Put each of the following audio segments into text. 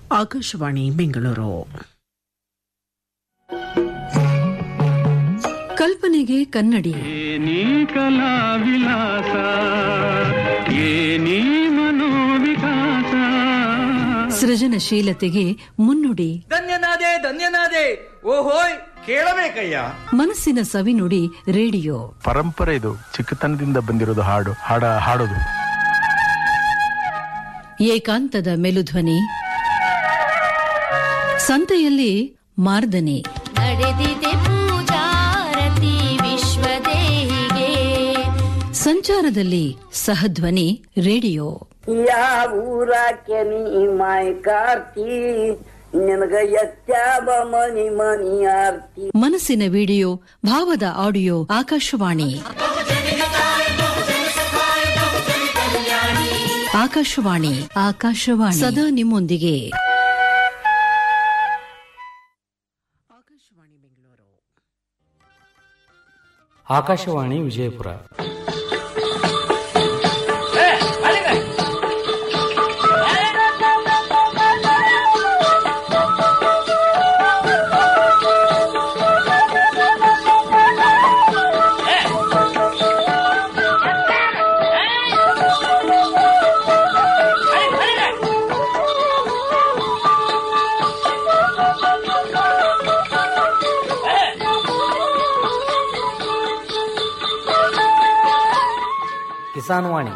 ಆಕಾಶವಾಣಿ ಬೆಂಗಳೂರು ಕಲ್ಪನೆಗೆ ಕನ್ನಡಿ ಏನಿ ಕಲಾ ವಿಲಾಸ ಏನಿ ಮನೋವಿಕಾಸ ಸೃಜನಶೀಲತೆಗೆ ಮುನ್ನುಡಿ ಧನ್ಯನಾದೆ ಧನ್ಯನಾದೆ ಓಹೋಯ್ ಕೇಳಬೇಕಯ್ಯ ಮನಸ್ಸಿನ ಸವಿನುಡಿ ರೇಡಿಯೋ ಪರಂಪರೆ ಇದು ಚಿಕ್ಕತನದಿಂದ ಬಂದಿರೋದು ಹಾಡು ಹಾಡ ಹಾಡೋದು ಏಕಾಂತದ ಮೆಲುಧ್ವನಿ ಸಂತೆಯಲ್ಲಿ ಮಾರ್ದನೆ ನಡೆದಿದೆ ಪೂಜಾರತಿ ವಿಶ್ವದೇಹಿಗೆ ಸಂಚಾರದಲ್ಲಿ ಸಹಧ್ವನಿ ರೇಡಿಯೋ ಯಾವ ಊರಾಕೆ ನೀ ಮಾಯ್ ಕಾರ್ತಿ ನಿನಗ ಎತ್ಯಾವ ಮನಿ ಮನಿ ಆರ್ತಿ ಮನಸ್ಸಿನ ವಿಡಿಯೋ ಭಾವದ ಆಡಿಯೋ ಆಕಾಶವಾಣಿ ಆಕಾಶವಾಣಿ ಆಕಾಶವಾಣಿ ಸದಾ ನಿಮ್ಮೊಂದಿಗೆ ಆಕಾಶವಾಣಿ ವಿಜಯಪುರ ಕಿಸಾನ್ ವಾಣಿ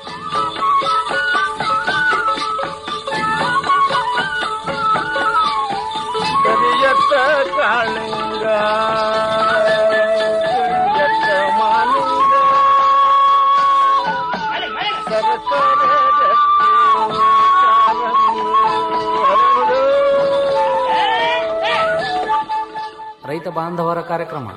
ಕರಿಯತ್ತ ಕಾಳಿಂಗ ಕರಿಯತ್ತ ಮಾಲಿಂಗ ಸರಸರ ಗಟ್ಟಿ ಕಾಲಂಗಿ ಹರಳು. ರೈತ ಬಾಂಧವರ ಕಾರ್ಯಕ್ರಮ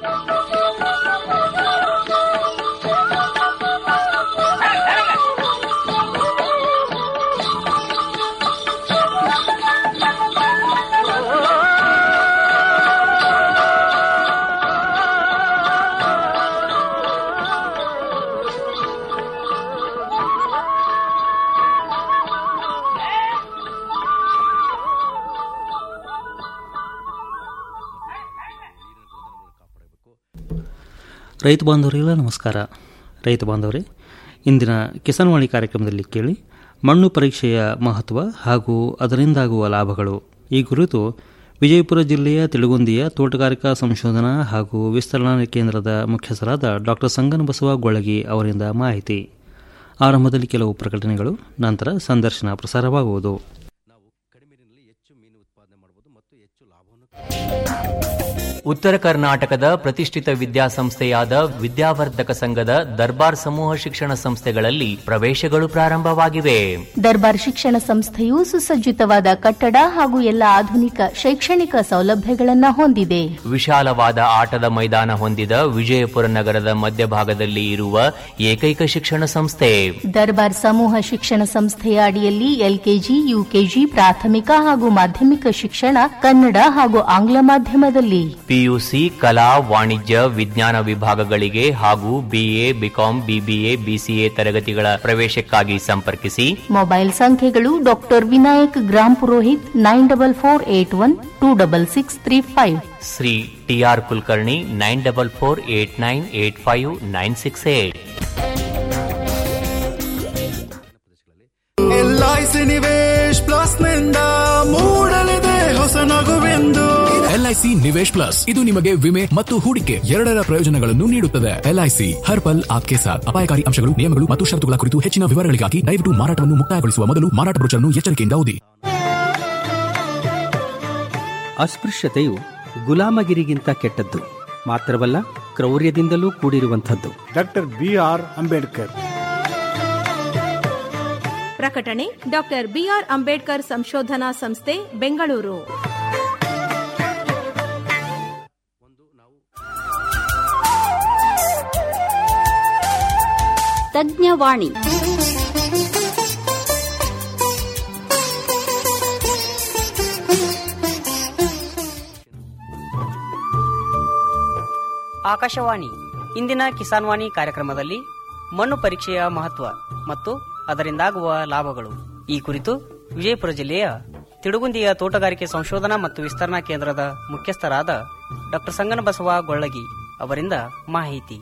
ರೈತ ಬಾಂಧವರಿಗೆಲ್ಲ ನಮಸ್ಕಾರ ರೈತ ಬಾಂಧವರೇ ಇಂದಿನ ಕಿಸಾನ್ವಾಣಿ ಕಾರ್ಯಕ್ರಮದಲ್ಲಿ ಕೇಳಿ ಮಣ್ಣು ಪರೀಕ್ಷೆಯ ಮಹತ್ವ ಹಾಗೂ ಅದರಿಂದಾಗುವ ಲಾಭಗಳು ಈ ಕುರಿತು ವಿಜಯಪುರ ಜಿಲ್ಲೆಯ ತಿಳುಗುಂದಿಯ ತೋಟಗಾರಿಕಾ ಸಂಶೋಧನಾ ಹಾಗೂ ವಿಸ್ತರಣಾ ಕೇಂದ್ರದ ಮುಖ್ಯಸ್ಥರಾದ ಡಾಕ್ಟರ್ ಸಂಗನಬಸವ ಗೊಳಗಿ ಅವರಿಂದ ಮಾಹಿತಿ ಆರಂಭದಲ್ಲಿ ಕೆಲವು ಪ್ರಕಟಣೆಗಳು ನಂತರ ಸಂದರ್ಶನ ಪ್ರಸಾರವಾಗುವುದು ಉತ್ತರ ಕರ್ನಾಟಕದ ಪ್ರತಿಷ್ಠಿತ ವಿದ್ಯಾಸಂಸ್ಥೆಯಾದ ವಿದ್ಯಾವರ್ಧಕ ಸಂಘದ ದರ್ಬಾರ್ ಸಮೂಹ ಶಿಕ್ಷಣ ಸಂಸ್ಥೆಗಳಲ್ಲಿ ಪ್ರವೇಶಗಳು ಪ್ರಾರಂಭವಾಗಿವೆ ದರ್ಬಾರ್ ಶಿಕ್ಷಣ ಸಂಸ್ಥೆಯು ಸುಸಜ್ಜಿತವಾದ ಕಟ್ಟಡ ಹಾಗೂ ಎಲ್ಲ ಆಧುನಿಕ ಶೈಕ್ಷಣಿಕ ಸೌಲಭ್ಯಗಳನ್ನು ಹೊಂದಿದೆ ವಿಶಾಲವಾದ ಆಟದ ಮೈದಾನ ಹೊಂದಿದ ವಿಜಯಪುರ ನಗರದ ಮಧ್ಯಭಾಗದಲ್ಲಿ ಇರುವ ಏಕೈಕ ಶಿಕ್ಷಣ ಸಂಸ್ಥೆ ದರ್ಬಾರ್ ಸಮೂಹ ಶಿಕ್ಷಣ ಸಂಸ್ಥೆಯ ಅಡಿಯಲ್ಲಿ ಎಲ್ಕೆಜಿ ಯುಕೆಜಿ ಪ್ರಾಥಮಿಕ ಹಾಗೂ ಮಾಧ್ಯಮಿಕ ಶಿಕ್ಷಣ ಕನ್ನಡ ಹಾಗೂ ಆಂಗ್ಲ ಮಾಧ್ಯಮದಲ್ಲಿ ಪಿಯುಸಿ ಕಲಾ ವಾಣಿಜ್ಯ ವಿಜ್ಞಾನ ವಿಭಾಗಗಳಿಗೆ ಹಾಗೂ ಬಿಎ ಬಿಕಾಂ ಬಿಬಿಎ ಬಿಸಿಎ ತರಗತಿಗಳ ಪ್ರವೇಶಕ್ಕಾಗಿ ಸಂಪರ್ಕಿಸಿ ಮೊಬೈಲ್ ಸಂಖ್ಯೆಗಳು doctor Vinayak Grampurohit nine double four eight one two double six three five Shri T R Kulkarni nine double four eight nine eight five nine six eight LIC Nivesh plus ನಿಂದ ಮೂಡಲಿದೆ ಹೊಸ ನಗುವೆಂದು ಎಲ್ಐಸಿ ನಿವೇಶ್ ಪ್ಲಸ್ ಇದು ನಿಮಗೆ ವಿಮೆ ಮತ್ತು ಹೂಡಿಕೆ ಎರಡರ ಪ್ರಯೋಜನಗಳನ್ನು ನೀಡುತ್ತದೆ ಎಲ್ಐಸಿ ಹರ್ ಪಲ್ ಆಪ್ಕೆ ಸಾಥ್ ಅಪಾಯಕಾರಿ ಅಂಶಗಳು ನಿಯಮಗಳು ಮತ್ತು ಷರತ್ತುಗಳ ಕುರಿತು ಹೆಚ್ಚಿನ ವಿವರಗಳಿಗಾಗಿ ದಯವಿಟ್ಟು ಮಾರಾಟವನ್ನು ಮುಕ್ತಾಯಗೊಳಿಸುವ ಮೊದಲು ಮಾರಾಟ ಬ್ರೋಚರ್ನ್ನು ಎಚ್ಚರಿಕೆಯಿಂದ ಓದಿ ಅಸ್ಪೃಶ್ಯತೆಯು ಗುಲಾಮಗಿರಿಗಿಂತ ಕೆಟ್ಟದ್ದು ಮಾತ್ರವಲ್ಲ ಕ್ರೌರ್ಯದಿಂದಲೂ ಕೂಡಿರುವಂಥದ್ದು ಡಾಕ್ಟರ್ ಬಿ ಆರ್ ಅಂಬೇಡ್ಕರ್ ಪ್ರಕಟಣೆ ಡಾಕ್ಟರ್ ಬಿಆರ್ ಅಂಬೇಡ್ಕರ್ ಸಂಶೋಧನಾ ಸಂಸ್ಥೆ ಬೆಂಗಳೂರು ತಜ್ಞವಾಣಿ ಆಕಾಶವಾಣಿ ಇಂದಿನ ಕಿಸಾನ್ ವಾಣಿ ಕಾರ್ಯಕ್ರಮದಲ್ಲಿ ಮಣ್ಣು ಪರೀಕ್ಷೆಯ ಮಹತ್ವ ಮತ್ತು ಅದರಿಂದಾಗುವ ಲಾಭಗಳು ಈ ಕುರಿತು ವಿಜಯಪುರ ಜಿಲ್ಲೆಯ ತಿಡುಗುಂದಿಯ ತೋಟಗಾರಿಕೆ ಸಂಶೋಧನಾ ಮತ್ತು ವಿಸ್ತರಣಾ ಕೇಂದ್ರದ ಮುಖ್ಯಸ್ಥರಾದ ಡಾಕ್ಟರ್ ಸಂಗನಬಸವ ಗೊಳ್ಳಗಿ ಅವರಿಂದ ಮಾಹಿತಿ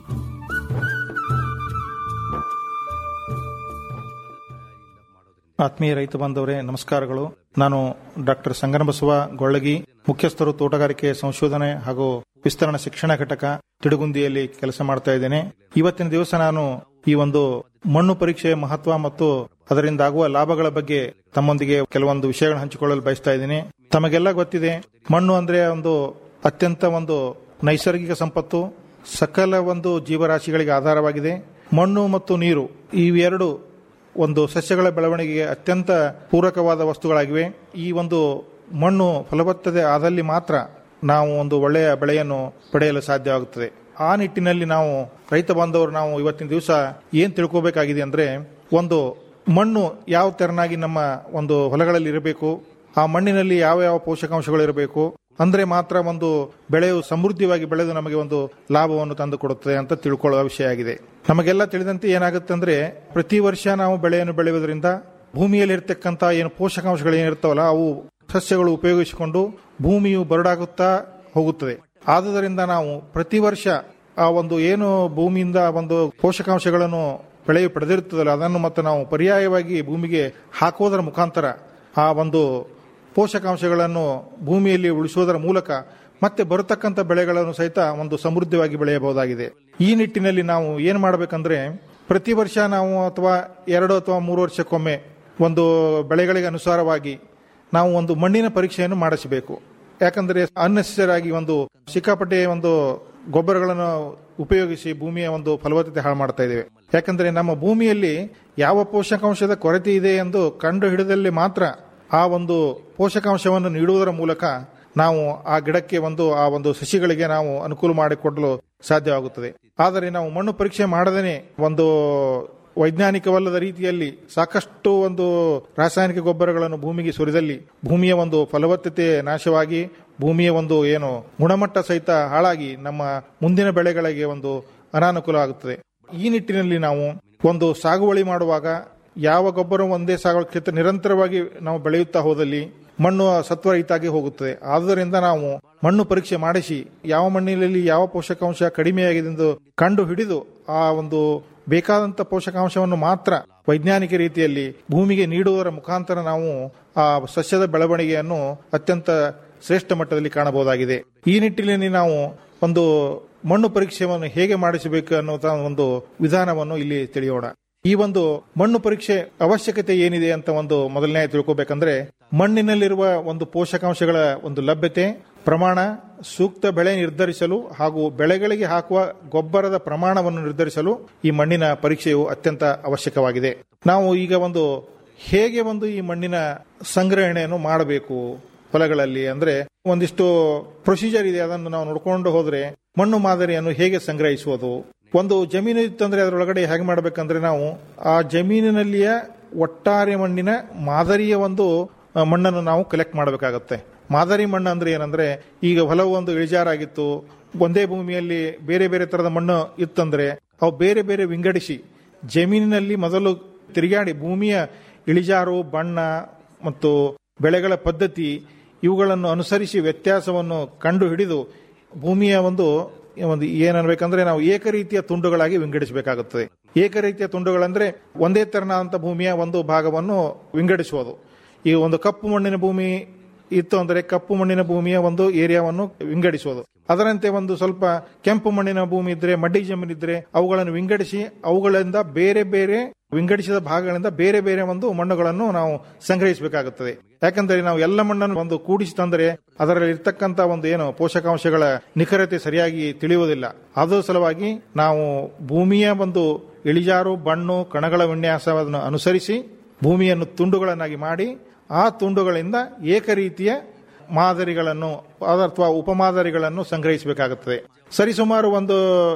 ಆತ್ಮೀಯ ರೈತ ಬಾಂಧವರೇ ನಮಸ್ಕಾರಗಳು ನಾನು ಡಾಕ್ಟರ್ ಸಂಗನಬಸವ ಗೊಳ್ಳಗಿ ಮುಖ್ಯಸ್ಥರು ತೋಟಗಾರಿಕೆ ಸಂಶೋಧನೆ ಹಾಗೂ ವಿಸ್ತರಣಾ ಶಿಕ್ಷಣ ಘಟಕ ತಿಡುಗುಂದಿಯಲ್ಲಿ ಕೆಲಸ ಮಾಡ್ತಾ ಇದ್ದೇನೆ ಇವತ್ತಿನ ದಿವಸ ನಾನು ಈ ಒಂದು ಮಣ್ಣು ಪರೀಕ್ಷೆಯ ಮಹತ್ವ ಮತ್ತು ಅದರಿಂದ ಆಗುವ ಲಾಭಗಳ ಬಗ್ಗೆ ತಮ್ಮೊಂದಿಗೆ ಕೆಲವೊಂದು ವಿಷಯಗಳನ್ನು ಹಂಚಿಕೊಳ್ಳಲು ಬಯಸ್ತಾ ಇದ್ದೀನಿ ತಮಗೆಲ್ಲ ಗೊತ್ತಿದೆ ಮಣ್ಣು ಅಂದ್ರೆ ಒಂದು ಅತ್ಯಂತ ಒಂದು ನೈಸರ್ಗಿಕ ಸಂಪತ್ತು ಸಕಲ ಒಂದು ಜೀವರಾಶಿಗಳಿಗೆ ಆಧಾರವಾಗಿದೆ ಮಣ್ಣು ಮತ್ತು ನೀರು ಇವೆರಡು ಒಂದು ಸಸ್ಯಗಳ ಬೆಳವಣಿಗೆಗೆ ಅತ್ಯಂತ ಪೂರಕವಾದ ವಸ್ತುಗಳಾಗಿವೆ ಈ ಒಂದು ಮಣ್ಣು ಫಲವತ್ತತೆ ಆದಲ್ಲಿ ಮಾತ್ರ ನಾವು ಒಂದು ಒಳ್ಳೆಯ ಬೆಳೆಯನ್ನು ಪಡೆಯಲು ಸಾಧ್ಯವಾಗುತ್ತದೆ ಆ ನಿಟ್ಟಿನಲ್ಲಿ ನಾವು ರೈತ ಬಾಂಧವರು ನಾವು ಇವತ್ತಿನ ದಿವಸ ಏನ್ ತಿಳ್ಕೋಬೇಕಾಗಿದೆ ಅಂದ್ರೆ ಒಂದು ಮಣ್ಣು ಯಾವ ತೆರನಾಗಿ ನಮ್ಮ ಒಂದು ಹೊಲಗಳಲ್ಲಿ ಇರಬೇಕು ಆ ಮಣ್ಣಿನಲ್ಲಿ ಯಾವ ಯಾವ ಪೋಷಕಾಂಶಗಳು ಇರಬೇಕು ಅಂದ್ರೆ ಮಾತ್ರ ಒಂದು ಬೆಳೆಯು ಸಮೃದ್ಧಿಯಾಗಿ ಬೆಳೆದು ನಮಗೆ ಒಂದು ಲಾಭವನ್ನು ತಂದು ಕೊಡುತ್ತದೆ ಅಂತ ತಿಳ್ಕೊಳ್ಳುವ ವಿಷಯ ಆಗಿದೆ ನಮಗೆಲ್ಲ ತಿಳಿದಂತೆ ಏನಾಗುತ್ತೆ ಅಂದ್ರೆ ಪ್ರತಿ ವರ್ಷ ನಾವು ಬೆಳೆಯನ್ನು ಬೆಳೆಯುವುದರಿಂದ ಭೂಮಿಯಲ್ಲಿ ಇರ್ತಕ್ಕಂಥ ಏನು ಪೋಷಕಾಂಶಗಳು ಏನಿರ್ತಾವಲ್ಲ ಅವು ಸಸ್ಯಗಳು ಉಪಯೋಗಿಸಿಕೊಂಡು ಭೂಮಿಯು ಬರಡಾಗುತ್ತಾ ಹೋಗುತ್ತದೆ ಆದುದರಿಂದ ನಾವು ಪ್ರತಿ ವರ್ಷ ಆ ಒಂದು ಏನು ಭೂಮಿಯಿಂದ ಒಂದು ಪೋಷಕಾಂಶಗಳನ್ನು ಬೆಳೆಯು ಪಡೆದಿರುತ್ತದಲ್ಲ ಅದನ್ನು ಮತ್ತೆ ನಾವು ಪರ್ಯಾಯವಾಗಿ ಭೂಮಿಗೆ ಹಾಕುವುದರ ಮುಖಾಂತರ ಆ ಒಂದು ಪೋಷಕಾಂಶಗಳನ್ನು ಭೂಮಿಯಲ್ಲಿ ಉಳಿಸುವುದರ ಮೂಲಕ ಮತ್ತೆ ಬರತಕ್ಕಂಥ ಬೆಳೆಗಳನ್ನು ಸಹಿತ ಒಂದು ಸಮೃದ್ಧವಾಗಿ ಬೆಳೆಯಬಹುದಾಗಿದೆ ಈ ನಿಟ್ಟಿನಲ್ಲಿ ನಾವು ಏನು ಮಾಡಬೇಕಂದ್ರೆ ಪ್ರತಿ ವರ್ಷ ನಾವು ಅಥವಾ ಎರಡು ಅಥವಾ ಮೂರು ವರ್ಷಕ್ಕೊಮ್ಮೆ ಒಂದು ಬೆಳೆಗಳಿಗೆ ಅನುಸಾರವಾಗಿ ನಾವು ಒಂದು ಮಣ್ಣಿನ ಪರೀಕ್ಷೆಯನ್ನು ಮಾಡಿಸಬೇಕು ಯಾಕಂದ್ರೆ ಅನ್ನೆಸರಿ ಆಗಿ ಒಂದು ಸಿಕ್ಕಾಪಟ್ಟೆ ಒಂದು ಗೊಬ್ಬರಗಳನ್ನು ಉಪಯೋಗಿಸಿ ಭೂಮಿಯ ಒಂದು ಫಲವತ್ತತೆ ಹಾಳು ಮಾಡ್ತಾ ಇದ್ದೇವೆ ಯಾಕಂದ್ರೆ ನಮ್ಮ ಭೂಮಿಯಲ್ಲಿ ಯಾವ ಪೋಷಕಾಂಶದ ಕೊರತೆ ಇದೆ ಎಂದು ಕಂಡು ಹಿಡಿದಲ್ಲಿ ಮಾತ್ರ ಆ ಒಂದು ಪೋಷಕಾಂಶವನ್ನು ನೀಡುವುದರ ಮೂಲಕ ನಾವು ಆ ಗಿಡಕ್ಕೆ ಒಂದು ಆ ಒಂದು ಸಸಿಗಳಿಗೆ ನಾವು ಅನುಕೂಲ ಮಾಡಿಕೊಡಲು ಸಾಧ್ಯವಾಗುತ್ತದೆ ಆದರೆ ನಾವು ಮಣ್ಣು ಪರೀಕ್ಷೆ ಮಾಡದೇನೆ ಒಂದು ವೈಜ್ಞಾನಿಕವಲ್ಲದ ರೀತಿಯಲ್ಲಿ ಸಾಕಷ್ಟು ಒಂದು ರಾಸಾಯನಿಕ ಗೊಬ್ಬರಗಳನ್ನು ಭೂಮಿಗೆ ಸುರಿದಲ್ಲಿ ಭೂಮಿಯ ಒಂದು ಫಲವತ್ತತೆ ನಾಶವಾಗಿ ಭೂಮಿಯ ಒಂದು ಏನು ಗುಣಮಟ್ಟ ಸಹಿತ ಹಾಳಾಗಿ ನಮ್ಮ ಮುಂದಿನ ಬೆಳೆಗಳಿಗೆ ಒಂದು ಅನಾನುಕೂಲ ಆಗುತ್ತದೆ ಈ ನಿಟ್ಟಿನಲ್ಲಿ ನಾವು ಒಂದು ಸಾಗುವಳಿ ಮಾಡುವಾಗ ಯಾವ ಗೊಬ್ಬರ ಒಂದೇ ಸಾಗುವಳಿ ನಿರಂತರವಾಗಿ ನಾವು ಬೆಳೆಯುತ್ತಾ ಹೋದಲ್ಲಿ ಮಣ್ಣು ಸತ್ವರಹಿತಾಗಿ ಹೋಗುತ್ತದೆ ಆದುದರಿಂದ ನಾವು ಮಣ್ಣು ಪರೀಕ್ಷೆ ಮಾಡಿಸಿ ಯಾವ ಮಣ್ಣಿನಲ್ಲಿ ಯಾವ ಪೋಷಕಾಂಶ ಕಡಿಮೆಯಾಗಿದೆ ಎಂದು ಕಂಡು ಹಿಡಿದು ಆ ಒಂದು ಬೇಕಾದಂತ ಪೋಷಕಾಂಶವನ್ನು ಮಾತ್ರ ವೈಜ್ಞಾನಿಕ ರೀತಿಯಲ್ಲಿ ಭೂಮಿಗೆ ನೀಡುವುದರ ಮುಖಾಂತರ ನಾವು ಆ ಸಸ್ಯದ ಬೆಳವಣಿಗೆಯನ್ನು ಅತ್ಯಂತ ಶ್ರೇಷ್ಠ ಮಟ್ಟದಲ್ಲಿ ಕಾಣಬಹುದಾಗಿದೆ ಈ ನಿಟ್ಟಿನಲ್ಲಿ ನಾವು ಒಂದು ಮಣ್ಣು ಪರೀಕ್ಷೆಯನ್ನು ಹೇಗೆ ಮಾಡಿಸಬೇಕು ಅನ್ನುವ ಒಂದು ವಿಧಾನವನ್ನು ಇಲ್ಲಿ ತಿಳಿಯೋಣ ಈ ಒಂದು ಮಣ್ಣು ಪರೀಕ್ಷೆ ಅವಶ್ಯಕತೆ ಏನಿದೆ ಅಂತ ಒಂದು ಮೊದಲನೇ ತಿಳ್ಕೋಬೇಕಂದ್ರೆ ಮಣ್ಣಿನಲ್ಲಿರುವ ಒಂದು ಪೋಷಕಾಂಶಗಳ ಒಂದು ಲಭ್ಯತೆ ಪ್ರಮಾಣ ಸೂಕ್ತ ಬೆಳೆ ನಿರ್ಧರಿಸಲು ಹಾಗೂ ಬೆಳೆಗಳಿಗೆ ಹಾಕುವ ಗೊಬ್ಬರದ ಪ್ರಮಾಣವನ್ನು ನಿರ್ಧರಿಸಲು ಈ ಮಣ್ಣಿನ ಪರೀಕ್ಷೆಯು ಅತ್ಯಂತ ಅವಶ್ಯಕವಾಗಿದೆ ನಾವು ಈಗ ಒಂದು ಹೇಗೆ ಒಂದು ಈ ಮಣ್ಣಿನ ಸಂಗ್ರಹಣೆಯನ್ನು ಮಾಡಬೇಕು ಹೊಲಗಳಲ್ಲಿ ಅಂದ್ರೆ ಒಂದಿಷ್ಟು ಪ್ರೊಸೀಜರ್ ಇದೆ ಅದನ್ನು ನಾವು ನೋಡ್ಕೊಂಡು ಹೋದ್ರೆ ಮಣ್ಣು ಮಾದರಿಯನ್ನು ಹೇಗೆ ಸಂಗ್ರಹಿಸುವುದು ಒಂದು ಜಮೀನು ಇತ್ತಂದ್ರೆ ಅದರೊಳಗಡೆ ಹೇಗೆ ಮಾಡಬೇಕಂದ್ರೆ ನಾವು ಆ ಜಮೀನಿನಲ್ಲಿಯ ಒಟ್ಟಾರೆ ಮಣ್ಣಿನ ಮಾದರಿಯ ಒಂದು ಮಣ್ಣನ್ನು ನಾವು ಕಲೆಕ್ಟ್ ಮಾಡಬೇಕಾಗತ್ತೆ ಮಾದರಿ ಮಣ್ಣು ಅಂದ್ರೆ ಏನಂದ್ರೆ ಈಗ ಹೊಲವು ಒಂದು ಇಳಿಜಾರಾಗಿತ್ತು ಒಂದೇ ಭೂಮಿಯಲ್ಲಿ ಬೇರೆ ಬೇರೆ ತರದ ಮಣ್ಣು ಇತ್ತಂದ್ರೆ ಅವು ಬೇರೆ ಬೇರೆ ವಿಂಗಡಿಸಿ ಜಮೀನಿನಲ್ಲಿ ಮೊದಲು ತಿರುಗಾಡಿ ಭೂಮಿಯ ಇಳಿಜಾರು ಬಣ್ಣ ಮತ್ತು ಬೆಳೆಗಳ ಪದ್ಧತಿ ಇವುಗಳನ್ನು ಅನುಸರಿಸಿ ವ್ಯತ್ಯಾಸವನ್ನು ಕಂಡು ಹಿಡಿದು ಭೂಮಿಯ ಒಂದು ಒಂದು ಏನನ್ಬೇಕಂದ್ರೆ ನಾವು ಏಕರೀತಿಯ ತುಂಡುಗಳಾಗಿ ವಿಂಗಡಿಸಬೇಕಾಗುತ್ತದೆ ಏಕರೀತಿಯ ತುಂಡುಗಳಂದ್ರೆ ಒಂದೇ ತೆರನಾದಂಥ ಭೂಮಿಯ ಒಂದು ಭಾಗವನ್ನು ವಿಂಗಡಿಸುವುದು ಈ ಒಂದು ಕಪ್ಪು ಮಣ್ಣಿನ ಭೂಮಿ ಇತ್ತು ಅಂದರೆ ಕಪ್ಪು ಮಣ್ಣಿನ ಭೂಮಿಯ ಒಂದು ಏರಿಯಾವನ್ನು ವಿಂಗಡಿಸುವುದು ಅದರಂತೆ ಒಂದು ಸ್ವಲ್ಪ ಕೆಂಪು ಮಣ್ಣಿನ ಭೂಮಿ ಇದ್ರೆ ಮಡ್ಡಿ ಜಮೀನು ಇದ್ರೆ ಅವುಗಳನ್ನು ವಿಂಗಡಿಸಿ ಅವುಗಳಿಂದ ಬೇರೆ ಬೇರೆ ವಿಂಗಡಿಸಿದ ಭಾಗಗಳಿಂದ ಬೇರೆ ಬೇರೆ ಒಂದು ಮಣ್ಣುಗಳನ್ನು ನಾವು ಸಂಗ್ರಹಿಸಬೇಕಾಗುತ್ತದೆ ಯಾಕಂದ್ರೆ ನಾವು ಎಲ್ಲ ಮಣ್ಣನ್ನು ಒಂದು ಕೂಡಿಸಿ ತಂದರೆ ಅದರಲ್ಲಿ ಇರ್ತಕ್ಕಂಥ ಒಂದು ಏನು ಪೋಷಕಾಂಶಗಳ ನಿಖರತೆ ಸರಿಯಾಗಿ ತಿಳಿಯುವುದಿಲ್ಲ ಅದರ ಸಲುವಾಗಿ ನಾವು ಭೂಮಿಯ ಒಂದು ಇಳಿಜಾರು ಬಣ್ಣು ಕಣಗಳ ವಿನ್ಯಾಸವನ್ನು ಅನುಸರಿಸಿ ಭೂಮಿಯನ್ನು ತುಂಡುಗಳನ್ನಾಗಿ ಮಾಡಿ ಆ ತುಂಡುಗಳಿಂದ ಏಕರೀತಿಯ ಮಾದರಿಗಳನ್ನು ಅಥವಾ ಉಪಮಾದರಿಗಳನ್ನು ಸಂಗ್ರಹಿಸಬೇಕಾಗುತ್ತದೆ ಸರಿಸುಮಾರು ಒಂದು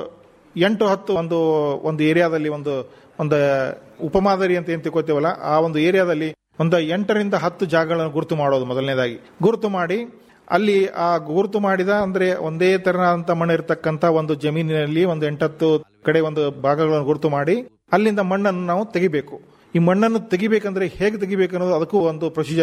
ಎಂಟು ಹತ್ತು ಒಂದು ಒಂದು ಏರಿಯಾದಲ್ಲಿ ಒಂದು ಒಂದು ಉಪಮಾದರಿ ಅಂತ ಏನ್ ತಿಳ್ಕೊತೇವಲ್ಲ ಆ ಒಂದು ಏರಿಯಾದಲ್ಲಿ ಒಂದು ಎಂಟರಿಂದ ಹತ್ತು ಜಾಗಗಳನ್ನು ಗುರುತು ಮಾಡೋದು ಮೊದಲನೇದಾಗಿ ಗುರುತು ಮಾಡಿ ಅಲ್ಲಿ ಆ ಗುರುತು ಮಾಡಿದ ಅಂದ್ರೆ ಒಂದೇ ತರನಾದಂತ ಮಣ್ಣು ಇರತಕ್ಕಂತ ಒಂದು ಜಮೀನಿನಲ್ಲಿ ಒಂದು ಎಂಟತ್ತು ಕಡೆ ಒಂದು ಭಾಗಗಳನ್ನು ಗುರುತು ಮಾಡಿ ಅಲ್ಲಿಂದ ಮಣ್ಣನ್ನು ನಾವು ತೆಗಿಬೇಕು ಈ ಮಣ್ಣನ್ನು ತೆಗಿಬೇಕಂದ್ರೆ ಹೇಗೆ ತೆಗಿಬೇಕು ಅನ್ನೋದು ಅದಕ್ಕೂ ಒಂದು ಪ್ರೊಸೀಜರ್ ಇದೆ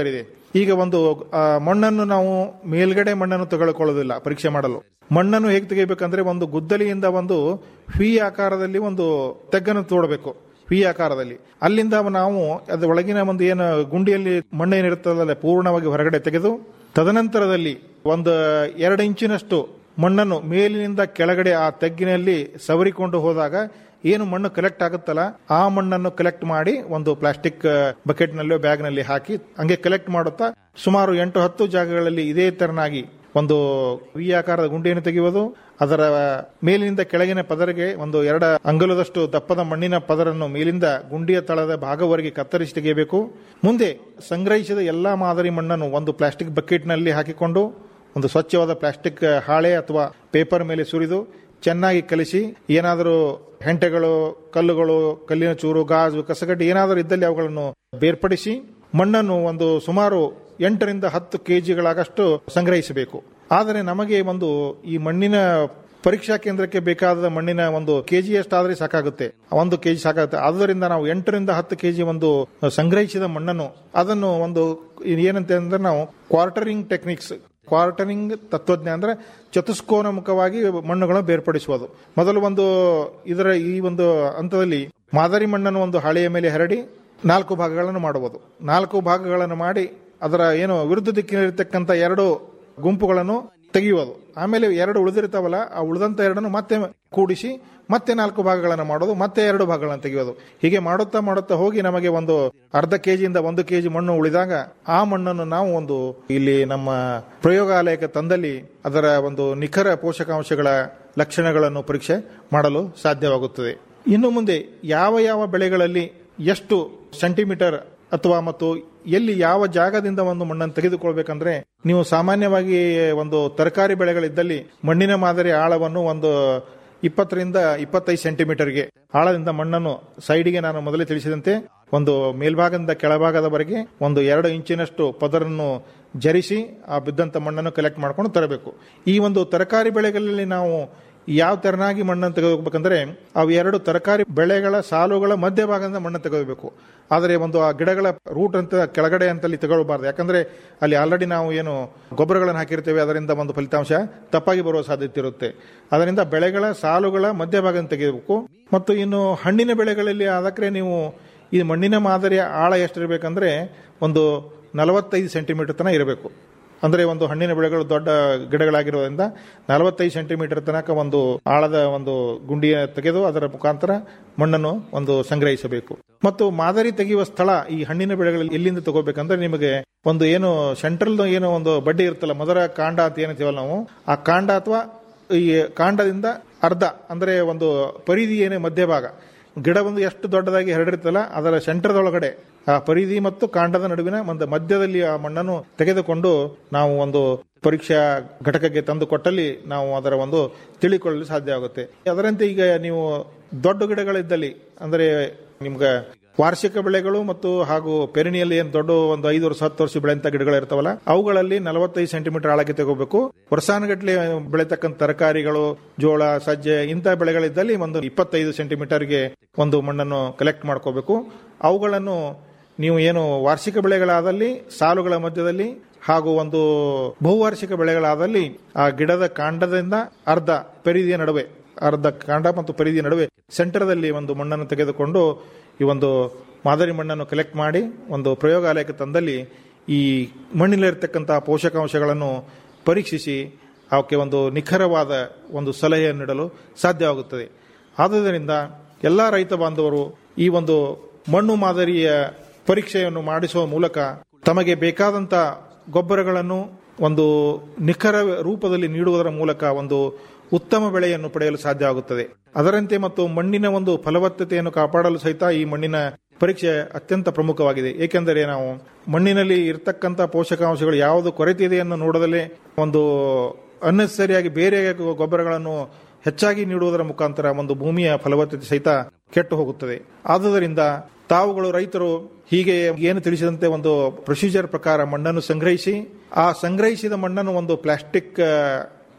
ಈಗ ಒಂದು ಆ, ಮಣ್ಣನ್ನು ನಾವು ಮೇಲ್ಗಡೆ ಮಣ್ಣನ್ನು ತೆಗೆದುಕೊಳ್ಳೋದಿಲ್ಲ ಪರೀಕ್ಷೆ ಮಾಡಲು ಮಣ್ಣನ್ನು ಹೇಗೆ ತೆಗಿಬೇಕಂದ್ರೆ ಒಂದು ಗುದ್ದಲಿಯಿಂದ ಒಂದು ವಿ ಆಕಾರದಲ್ಲಿ ಒಂದು ತೆಗ್ಗನ್ನು ತೋಡಬೇಕು ವಿ ಆಕಾರದಲ್ಲಿ ಅಲ್ಲಿಂದ ನಾವು ಅದು ಒಳಗಿನ ಒಂದು ಏನು ಗುಂಡಿಯಲ್ಲಿ ಮಣ್ಣು ಏನಿರುತ್ತದಲ್ಲ ಪೂರ್ಣವಾಗಿ ಹೊರಗಡೆ ತೆಗೆದು ತದನಂತರದಲ್ಲಿ ಒಂದು ಎರಡು ಇಂಚಿನಷ್ಟು ಮಣ್ಣನ್ನು ಮೇಲಿನಿಂದ ಕೆಳಗಡೆ ಆ ತೆಗ್ಗಿನಲ್ಲಿ ಸವರಿಕೊಂಡು ಹೋದಾಗ ಏನು ಮಣ್ಣು ಕಲೆಕ್ಟ್ ಆಗುತ್ತಲ್ಲ ಆ ಮಣ್ಣನ್ನು ಕಲೆಕ್ಟ್ ಮಾಡಿ ಒಂದು ಪ್ಲಾಸ್ಟಿಕ್ ಬಕೆಟ್ ನಲ್ಲೋ ಬ್ಯಾಗ್ ನಲ್ಲಿ ಹಾಕಿ ಹಂಗೆ ಕಲೆಕ್ಟ್ ಮಾಡುತ್ತಾ ಸುಮಾರು ಎಂಟು ಹತ್ತು ಜಾಗಗಳಲ್ಲಿ ಇದೇ ತೆರನಾಗಿ ಒಂದು ವಿ ಆಕಾರದ ಗುಂಡಿಯನ್ನು ತೆಗೆಯುವುದು ಅದರ ಮೇಲಿನಿಂದ ಕೆಳಗಿನ ಪದರಿಗೆ ಒಂದು ಎರಡು ಅಂಗುಲದಷ್ಟು ದಪ್ಪದ ಮಣ್ಣಿನ ಪದರನ್ನು ಮೇಲಿಂದ ಗುಂಡಿಯ ತಳದ ಭಾಗವರೆಗೆ ಕತ್ತರಿಸಿ ತೆಗೆಯಬೇಕು ಮುಂದೆ ಸಂಗ್ರಹಿಸಿದ ಎಲ್ಲಾ ಮಾದರಿ ಮಣ್ಣನ್ನು ಒಂದು ಪ್ಲಾಸ್ಟಿಕ್ ಬಕೆಟ್ನಲ್ಲಿ ಹಾಕಿಕೊಂಡು ಒಂದು ಸ್ವಚ್ಛವಾದ ಪ್ಲಾಸ್ಟಿಕ್ ಹಾಳೆ ಅಥವಾ ಪೇಪರ್ ಮೇಲೆ ಸುರಿದು ಚೆನ್ನಾಗಿ ಕಲಿಸಿ ಏನಾದರೂ ಹೆಂಟೆಗಳು ಕಲ್ಲುಗಳು ಕಲ್ಲಿನ ಚೂರು ಗಾಜು ಕಸಗಡ್ಡೆ ಏನಾದರೂ ಇದ್ದಲ್ಲಿ ಅವುಗಳನ್ನು ಬೇರ್ಪಡಿಸಿ ಮಣ್ಣನ್ನು ಒಂದು ಸುಮಾರು ಎಂಟರಿಂದ ಹತ್ತು ಕೆಜಿಗಳಾಗಷ್ಟು ಸಂಗ್ರಹಿಸಬೇಕು ಆದರೆ ನಮಗೆ ಒಂದು ಈ ಮಣ್ಣಿನ ಪರೀಕ್ಷಾ ಕೇಂದ್ರಕ್ಕೆ ಬೇಕಾದ ಮಣ್ಣಿನ ಒಂದು ಕೆಜಿ ಅಷ್ಟಾದ್ರೆ ಸಾಕಾಗುತ್ತೆ ಒಂದು ಕೆಜಿ ಸಾಕಾಗುತ್ತೆ ಆದ್ದರಿಂದ ನಾವು ಎಂಟರಿಂದ ಹತ್ತು ಕೆಜಿ ಒಂದು ಸಂಗ್ರಹಿಸಿದ ಮಣ್ಣನ್ನು ಅದನ್ನು ಒಂದು ಏನಂತ ಅಂದ್ರೆ ನಾವು ಕ್ವಾರ್ಟರಿಂಗ್ ಟೆಕ್ನಿಕ್ಸ್ ಕ್ವಾರ್ಟರಿಂಗ್ ತತ್ವಜ್ಞಾನ ಅಂದ್ರೆ ಚತುಷ್ಕೋನ ಮುಖವಾಗಿ ಮಣ್ಣುಗಳನ್ನು ಬೇರ್ಪಡಿಸುವುದು ಮೊದಲು ಒಂದು ಇದರ ಈ ಒಂದು ಹಂತದಲ್ಲಿ ಮಾದರಿ ಮಣ್ಣನ್ನು ಒಂದು ಹಾಳೆಯ ಮೇಲೆ ಹರಡಿ ನಾಲ್ಕು ಭಾಗಗಳನ್ನು ಮಾಡುವುದು ನಾಲ್ಕು ಭಾಗಗಳನ್ನು ಮಾಡಿ ಅದರ ಏನು ವಿರುದ್ಧ ದಿಕ್ಕಿನಲ್ಲಿರ್ತಕ್ಕಂಥ ಎರಡು ಗುಂಪುಗಳನ್ನು ತೆಗೆಯುವುದು ಆಮೇಲೆ ಎರಡು ಉಳಿದಿರ್ತಾವಲ್ಲ ಆ ಉಳಿದಂತ ಎರಡನ್ನು ಮತ್ತೆ ಕೂಡಿಸಿ ಮತ್ತೆ ನಾಲ್ಕು ಭಾಗಗಳನ್ನು ಮಾಡೋದು ಮತ್ತೆ ಎರಡು ಭಾಗಗಳನ್ನು ತೆಗೆಯೋದು ಹೀಗೆ ಮಾಡುತ್ತಾ ಮಾಡುತ್ತಾ ಹೋಗಿ ನಮಗೆ ಒಂದು ಅರ್ಧ ಕೆಜಿಯಿಂದ ಒಂದು ಕೆಜಿ ಮಣ್ಣು ಉಳಿದಾಗ ಆ ಮಣ್ಣನ್ನು ನಾವು ಒಂದು ಇಲ್ಲಿ ನಮ್ಮ ಪ್ರಯೋಗಾಲಯಕ್ಕೆ ತಂದಲ್ಲಿ ಅದರ ಒಂದು ನಿಖರ ಪೋಷಕಾಂಶಗಳ ಲಕ್ಷಣಗಳನ್ನು ಪರೀಕ್ಷೆ ಮಾಡಲು ಸಾಧ್ಯವಾಗುತ್ತದೆ ಇನ್ನು ಮುಂದೆ ಯಾವ ಯಾವ ಬೆಳೆಗಳಲ್ಲಿ ಎಷ್ಟು ಸೆಂಟಿಮೀಟರ್ ಅಥವಾ ಮತ್ತು ಎಲ್ಲಿ ಯಾವ ಜಾಗದಿಂದ ಒಂದು ಮಣ್ಣನ್ನು ತೆಗೆದುಕೊಳ್ಬೇಕಂದ್ರೆ ನೀವು ಸಾಮಾನ್ಯವಾಗಿ ಒಂದು ತರಕಾರಿ ಬೆಳೆಗಳಿದ್ದಲ್ಲಿ ಮಣ್ಣಿನ ಮಾದರಿ ಆಳವನ್ನು ಒಂದು ಇಪ್ಪತ್ತರಿಂದ ಇಪ್ಪತ್ತೈದು ಸೆಂಟಿಮೀಟರ್ಗೆ ಆಳದಿಂದ ಮಣ್ಣನ್ನು ಸೈಡಿಗೆ ನಾನು ಮೊದಲೇ ತಿಳಿಸಿದಂತೆ ಒಂದು ಮೇಲ್ಭಾಗದಿಂದ ಕೆಳಭಾಗದವರೆಗೆ ಒಂದು ಎರಡು ಇಂಚಿನಷ್ಟು ಪದರನ್ನು ಜರಿಸಿ ಆ ಬಿದ್ದಂತ ಮಣ್ಣನ್ನು ಕಲೆಕ್ಟ್ ಮಾಡ್ಕೊಂಡು ತರಬೇಕು ಈ ಒಂದು ತರಕಾರಿ ಬೆಳೆಗಳಲ್ಲಿ ನಾವು ಯಾವ ತೆರನಾಗಿ ಮಣ್ಣನ್ನು ತೆಗೆದುಕೋಬೇಕಂದ್ರೆ ಅವು ಎರಡು ತರಕಾರಿ ಬೆಳೆಗಳ ಸಾಲುಗಳ ಮಧ್ಯಭಾಗದಿಂದ ಮಣ್ಣನ್ನು ತೆಗೆದುಬೇಕು ಆದರೆ ಒಂದು ಆ ಗಿಡಗಳ ರೂಟ್ ಅಂತ ಕೆಳಗಡೆ ಅಂತಲ್ಲಿ ತಗೊಳ್ಬಾರ್ದು ಯಾಕಂದ್ರೆ ಅಲ್ಲಿ ಆಲ್ರೆಡಿ ನಾವು ಏನು ಗೊಬ್ಬರಗಳನ್ನು ಹಾಕಿರ್ತೇವೆ ಅದರಿಂದ ಒಂದು ಫಲಿತಾಂಶ ತಪ್ಪಾಗಿ ಬರುವ ಸಾಧ್ಯತೆ ಇರುತ್ತೆ ಅದರಿಂದ ಬೆಳೆಗಳ ಸಾಲುಗಳ ಮಧ್ಯಭಾಗದಿಂದ ತೆಗೆಯಬೇಕು ಮತ್ತು ಇನ್ನು ಹಣ್ಣಿನ ಬೆಳೆಗಳಲ್ಲಿ ಆದಕ್ರೆ ನೀವು ಈ ಮಣ್ಣಿನ ಮಾದರಿಯ ಆಳ ಎಷ್ಟಿರಬೇಕಂದ್ರೆ ಒಂದು ನಲವತ್ತೈದು ಸೆಂಟಿಮೀಟರ್ ತನಕ ಇರಬೇಕು ಅಂದ್ರೆ ಒಂದು ಹಣ್ಣಿನ ಬೆಳೆಗಳು ದೊಡ್ಡ ಗಿಡಗಳಾಗಿರೋದ್ರಿಂದ ನಲವತ್ತೈದು ಸೆಂಟಿಮೀಟರ್ ತನಕ ಒಂದು ಆಳದ ಒಂದು ಗುಂಡಿಯ ತೆಗೆದು ಅದರ ಮುಖಾಂತರ ಮಣ್ಣನ್ನು ಒಂದು ಸಂಗ್ರಹಿಸಬೇಕು ಮತ್ತು ಮಾದರಿ ತೆಗೆಯುವ ಸ್ಥಳ ಈ ಹಣ್ಣಿನ ಬೆಳೆಗಳಲ್ಲಿ ಎಲ್ಲಿಂದ ತಗೋಬೇಕಂದ್ರೆ ನಿಮಗೆ ಒಂದು ಏನು ಸೆಂಟ್ರಲ್ ಏನೋ ಒಂದು ಬಡ್ಡಿ ಇರುತ್ತಲ್ಲ ಮೊದಲ ಕಾಂಡ ಅಂತ ಏನಂತೀವಲ್ಲ ನಾವು ಆ ಕಾಂಡ ಅಥವಾ ಈ ಕಾಂಡದಿಂದ ಅರ್ಧ ಅಂದ್ರೆ ಒಂದು ಪರಿಧಿ ಏನೇ ಮಧ್ಯಭಾಗ ಗಿಡ ಒಂದು ಎಷ್ಟು ದೊಡ್ಡದಾಗಿ ಹರಡಿರ್ತಲ್ಲ ಅದರ ಸೆಂಟರ್ದೊಳಗಡೆ ಆ ಪರಿಧಿ ಮತ್ತು ಕಾಂಡದ ನಡುವಿನ ಒಂದು ಮಧ್ಯದಲ್ಲಿ ಆ ಮಣ್ಣನ್ನು ತೆಗೆದುಕೊಂಡು ನಾವು ಒಂದು ಪರೀಕ್ಷಾ ಘಟಕಕ್ಕೆ ತಂದು ಕೊಟ್ಟಲ್ಲಿ ನಾವು ಅದರ ಒಂದು ತಿಳಿಕೊಳ್ಳಲು ಸಾಧ್ಯ ಆಗುತ್ತೆ ಅದರಂತೆ ಈಗ ನೀವು ದೊಡ್ಡ ಗಿಡಗಳಿದ್ದಲ್ಲಿ ಅಂದ್ರೆ ನಿಮ್ಗೆ ವಾರ್ಷಿಕ ಬೆಳೆಗಳು ಮತ್ತು ಹಾಗೂ ಪೆರಿಣಿಯಲ್ಲಿ ಏನು ದೊಡ್ಡ ಒಂದು ಐದು ವರ್ಷ ಹತ್ತು ವರ್ಷ ಬೆಳೆಯಂತ ಗಿಡಗಳು ಇರ್ತಾವಲ್ಲ ಅವುಗಳಲ್ಲಿ ನಲವತ್ತೈದು ಸೆಂಟಿಮೀಟರ್ ಆಳಕ್ಕೆ ತಗೋಬೇಕು ವರ್ಷಾನುಗಟ್ಲೆ ಬೆಳೆತಕ್ಕಂಥ ತರಕಾರಿಗಳು ಜೋಳ ಸಜ್ಜೆ ಇಂಥ ಬೆಳೆಗಳಿದ್ದಲ್ಲಿ ಒಂದು ಇಪ್ಪತ್ತೈದು ಸೆಂಟಿಮೀಟರ್ಗೆ ಒಂದು ಮಣ್ಣನ್ನು ಕಲೆಕ್ಟ್ ಮಾಡ್ಕೋಬೇಕು ಅವುಗಳನ್ನು ನೀವು ಏನು ವಾರ್ಷಿಕ ಬೆಳೆಗಳಾದಲ್ಲಿ ಸಾಲುಗಳ ಮಧ್ಯದಲ್ಲಿ ಹಾಗೂ ಒಂದು ಬಹುವಾರ್ಷಿಕ ಬೆಳೆಗಳಾದಲ್ಲಿ ಆ ಗಿಡದ ಕಾಂಡದಿಂದ ಅರ್ಧ ಪರಿಧಿಯ ನಡುವೆ ಅರ್ಧ ಕಾಂಡ ಮತ್ತು ಪರಿಧಿಯ ನಡುವೆ ಸೆಂಟರ್ದಲ್ಲಿ ಒಂದು ಮಣ್ಣನ್ನು ತೆಗೆದುಕೊಂಡು ಈ ಒಂದು ಮಾದರಿ ಮಣ್ಣನ್ನು ಕಲೆಕ್ಟ್ ಮಾಡಿ ಒಂದು ಪ್ರಯೋಗಾಲಯಕ್ಕೆ ತಂದಲ್ಲಿ ಈ ಮಣ್ಣಿನಲ್ಲಿರ್ತಕ್ಕಂತಹ ಪೋಷಕಾಂಶಗಳನ್ನು ಪರೀಕ್ಷಿಸಿ ಅವಕ್ಕೆ ಒಂದು ನಿಖರವಾದ ಒಂದು ಸಲಹೆಯನ್ನು ನೀಡಲು ಸಾಧ್ಯವಾಗುತ್ತದೆ ಆದುದರಿಂದ ಎಲ್ಲ ರೈತ ಬಾಂಧವರು ಈ ಒಂದು ಮಣ್ಣು ಮಾದರಿಯ ಪರೀಕ್ಷೆಯನ್ನು ಮಾಡಿಸುವ ಮೂಲಕ ತಮಗೆ ಬೇಕಾದಂತ ಗೊಬ್ಬರಗಳನ್ನು ಒಂದು ನಿಖರ ರೂಪದಲ್ಲಿ ನೀಡುವುದರ ಮೂಲಕ ಒಂದು ಉತ್ತಮ ಬೆಳೆಯನ್ನು ಪಡೆಯಲು ಸಾಧ್ಯ ಆಗುತ್ತದೆ ಅದರಂತೆ ಮತ್ತು ಮಣ್ಣಿನ ಒಂದು ಫಲವತ್ತತೆಯನ್ನು ಕಾಪಾಡಲು ಸಹಿತ ಈ ಮಣ್ಣಿನ ಪರೀಕ್ಷೆ ಅತ್ಯಂತ ಪ್ರಮುಖವಾಗಿದೆ ಏಕೆಂದರೆ ನಾವು ಮಣ್ಣಿನಲ್ಲಿ ಇರತಕ್ಕಂಥ ಪೋಷಕಾಂಶಗಳು ಯಾವುದು ಕೊರತೆ ಇದೆಯನ್ನು ನೋಡದಲ್ಲೇ ಒಂದು ಅನ್ನೆಸರಿಯಾಗಿ ಬೇರೆ ಗೊಬ್ಬರಗಳನ್ನು ಹೆಚ್ಚಾಗಿ ನೀಡುವುದರ ಮುಖಾಂತರ ಒಂದು ಭೂಮಿಯ ಫಲವತ್ತತೆ ಸಹಿತ ಕೆಟ್ಟು ಹೋಗುತ್ತದೆ ಆದುದರಿಂದ ತಾವುಗಳು ರೈತರು ಹೀಗೆ ಏನು ತಿಳಿಸಿದಂತೆ ಒಂದು ಪ್ರೊಸೀಜರ್ ಪ್ರಕಾರ ಮಣ್ಣನ್ನು ಸಂಗ್ರಹಿಸಿ ಆ ಸಂಗ್ರಹಿಸಿದ ಮಣ್ಣನ್ನು ಒಂದು ಪ್ಲಾಸ್ಟಿಕ್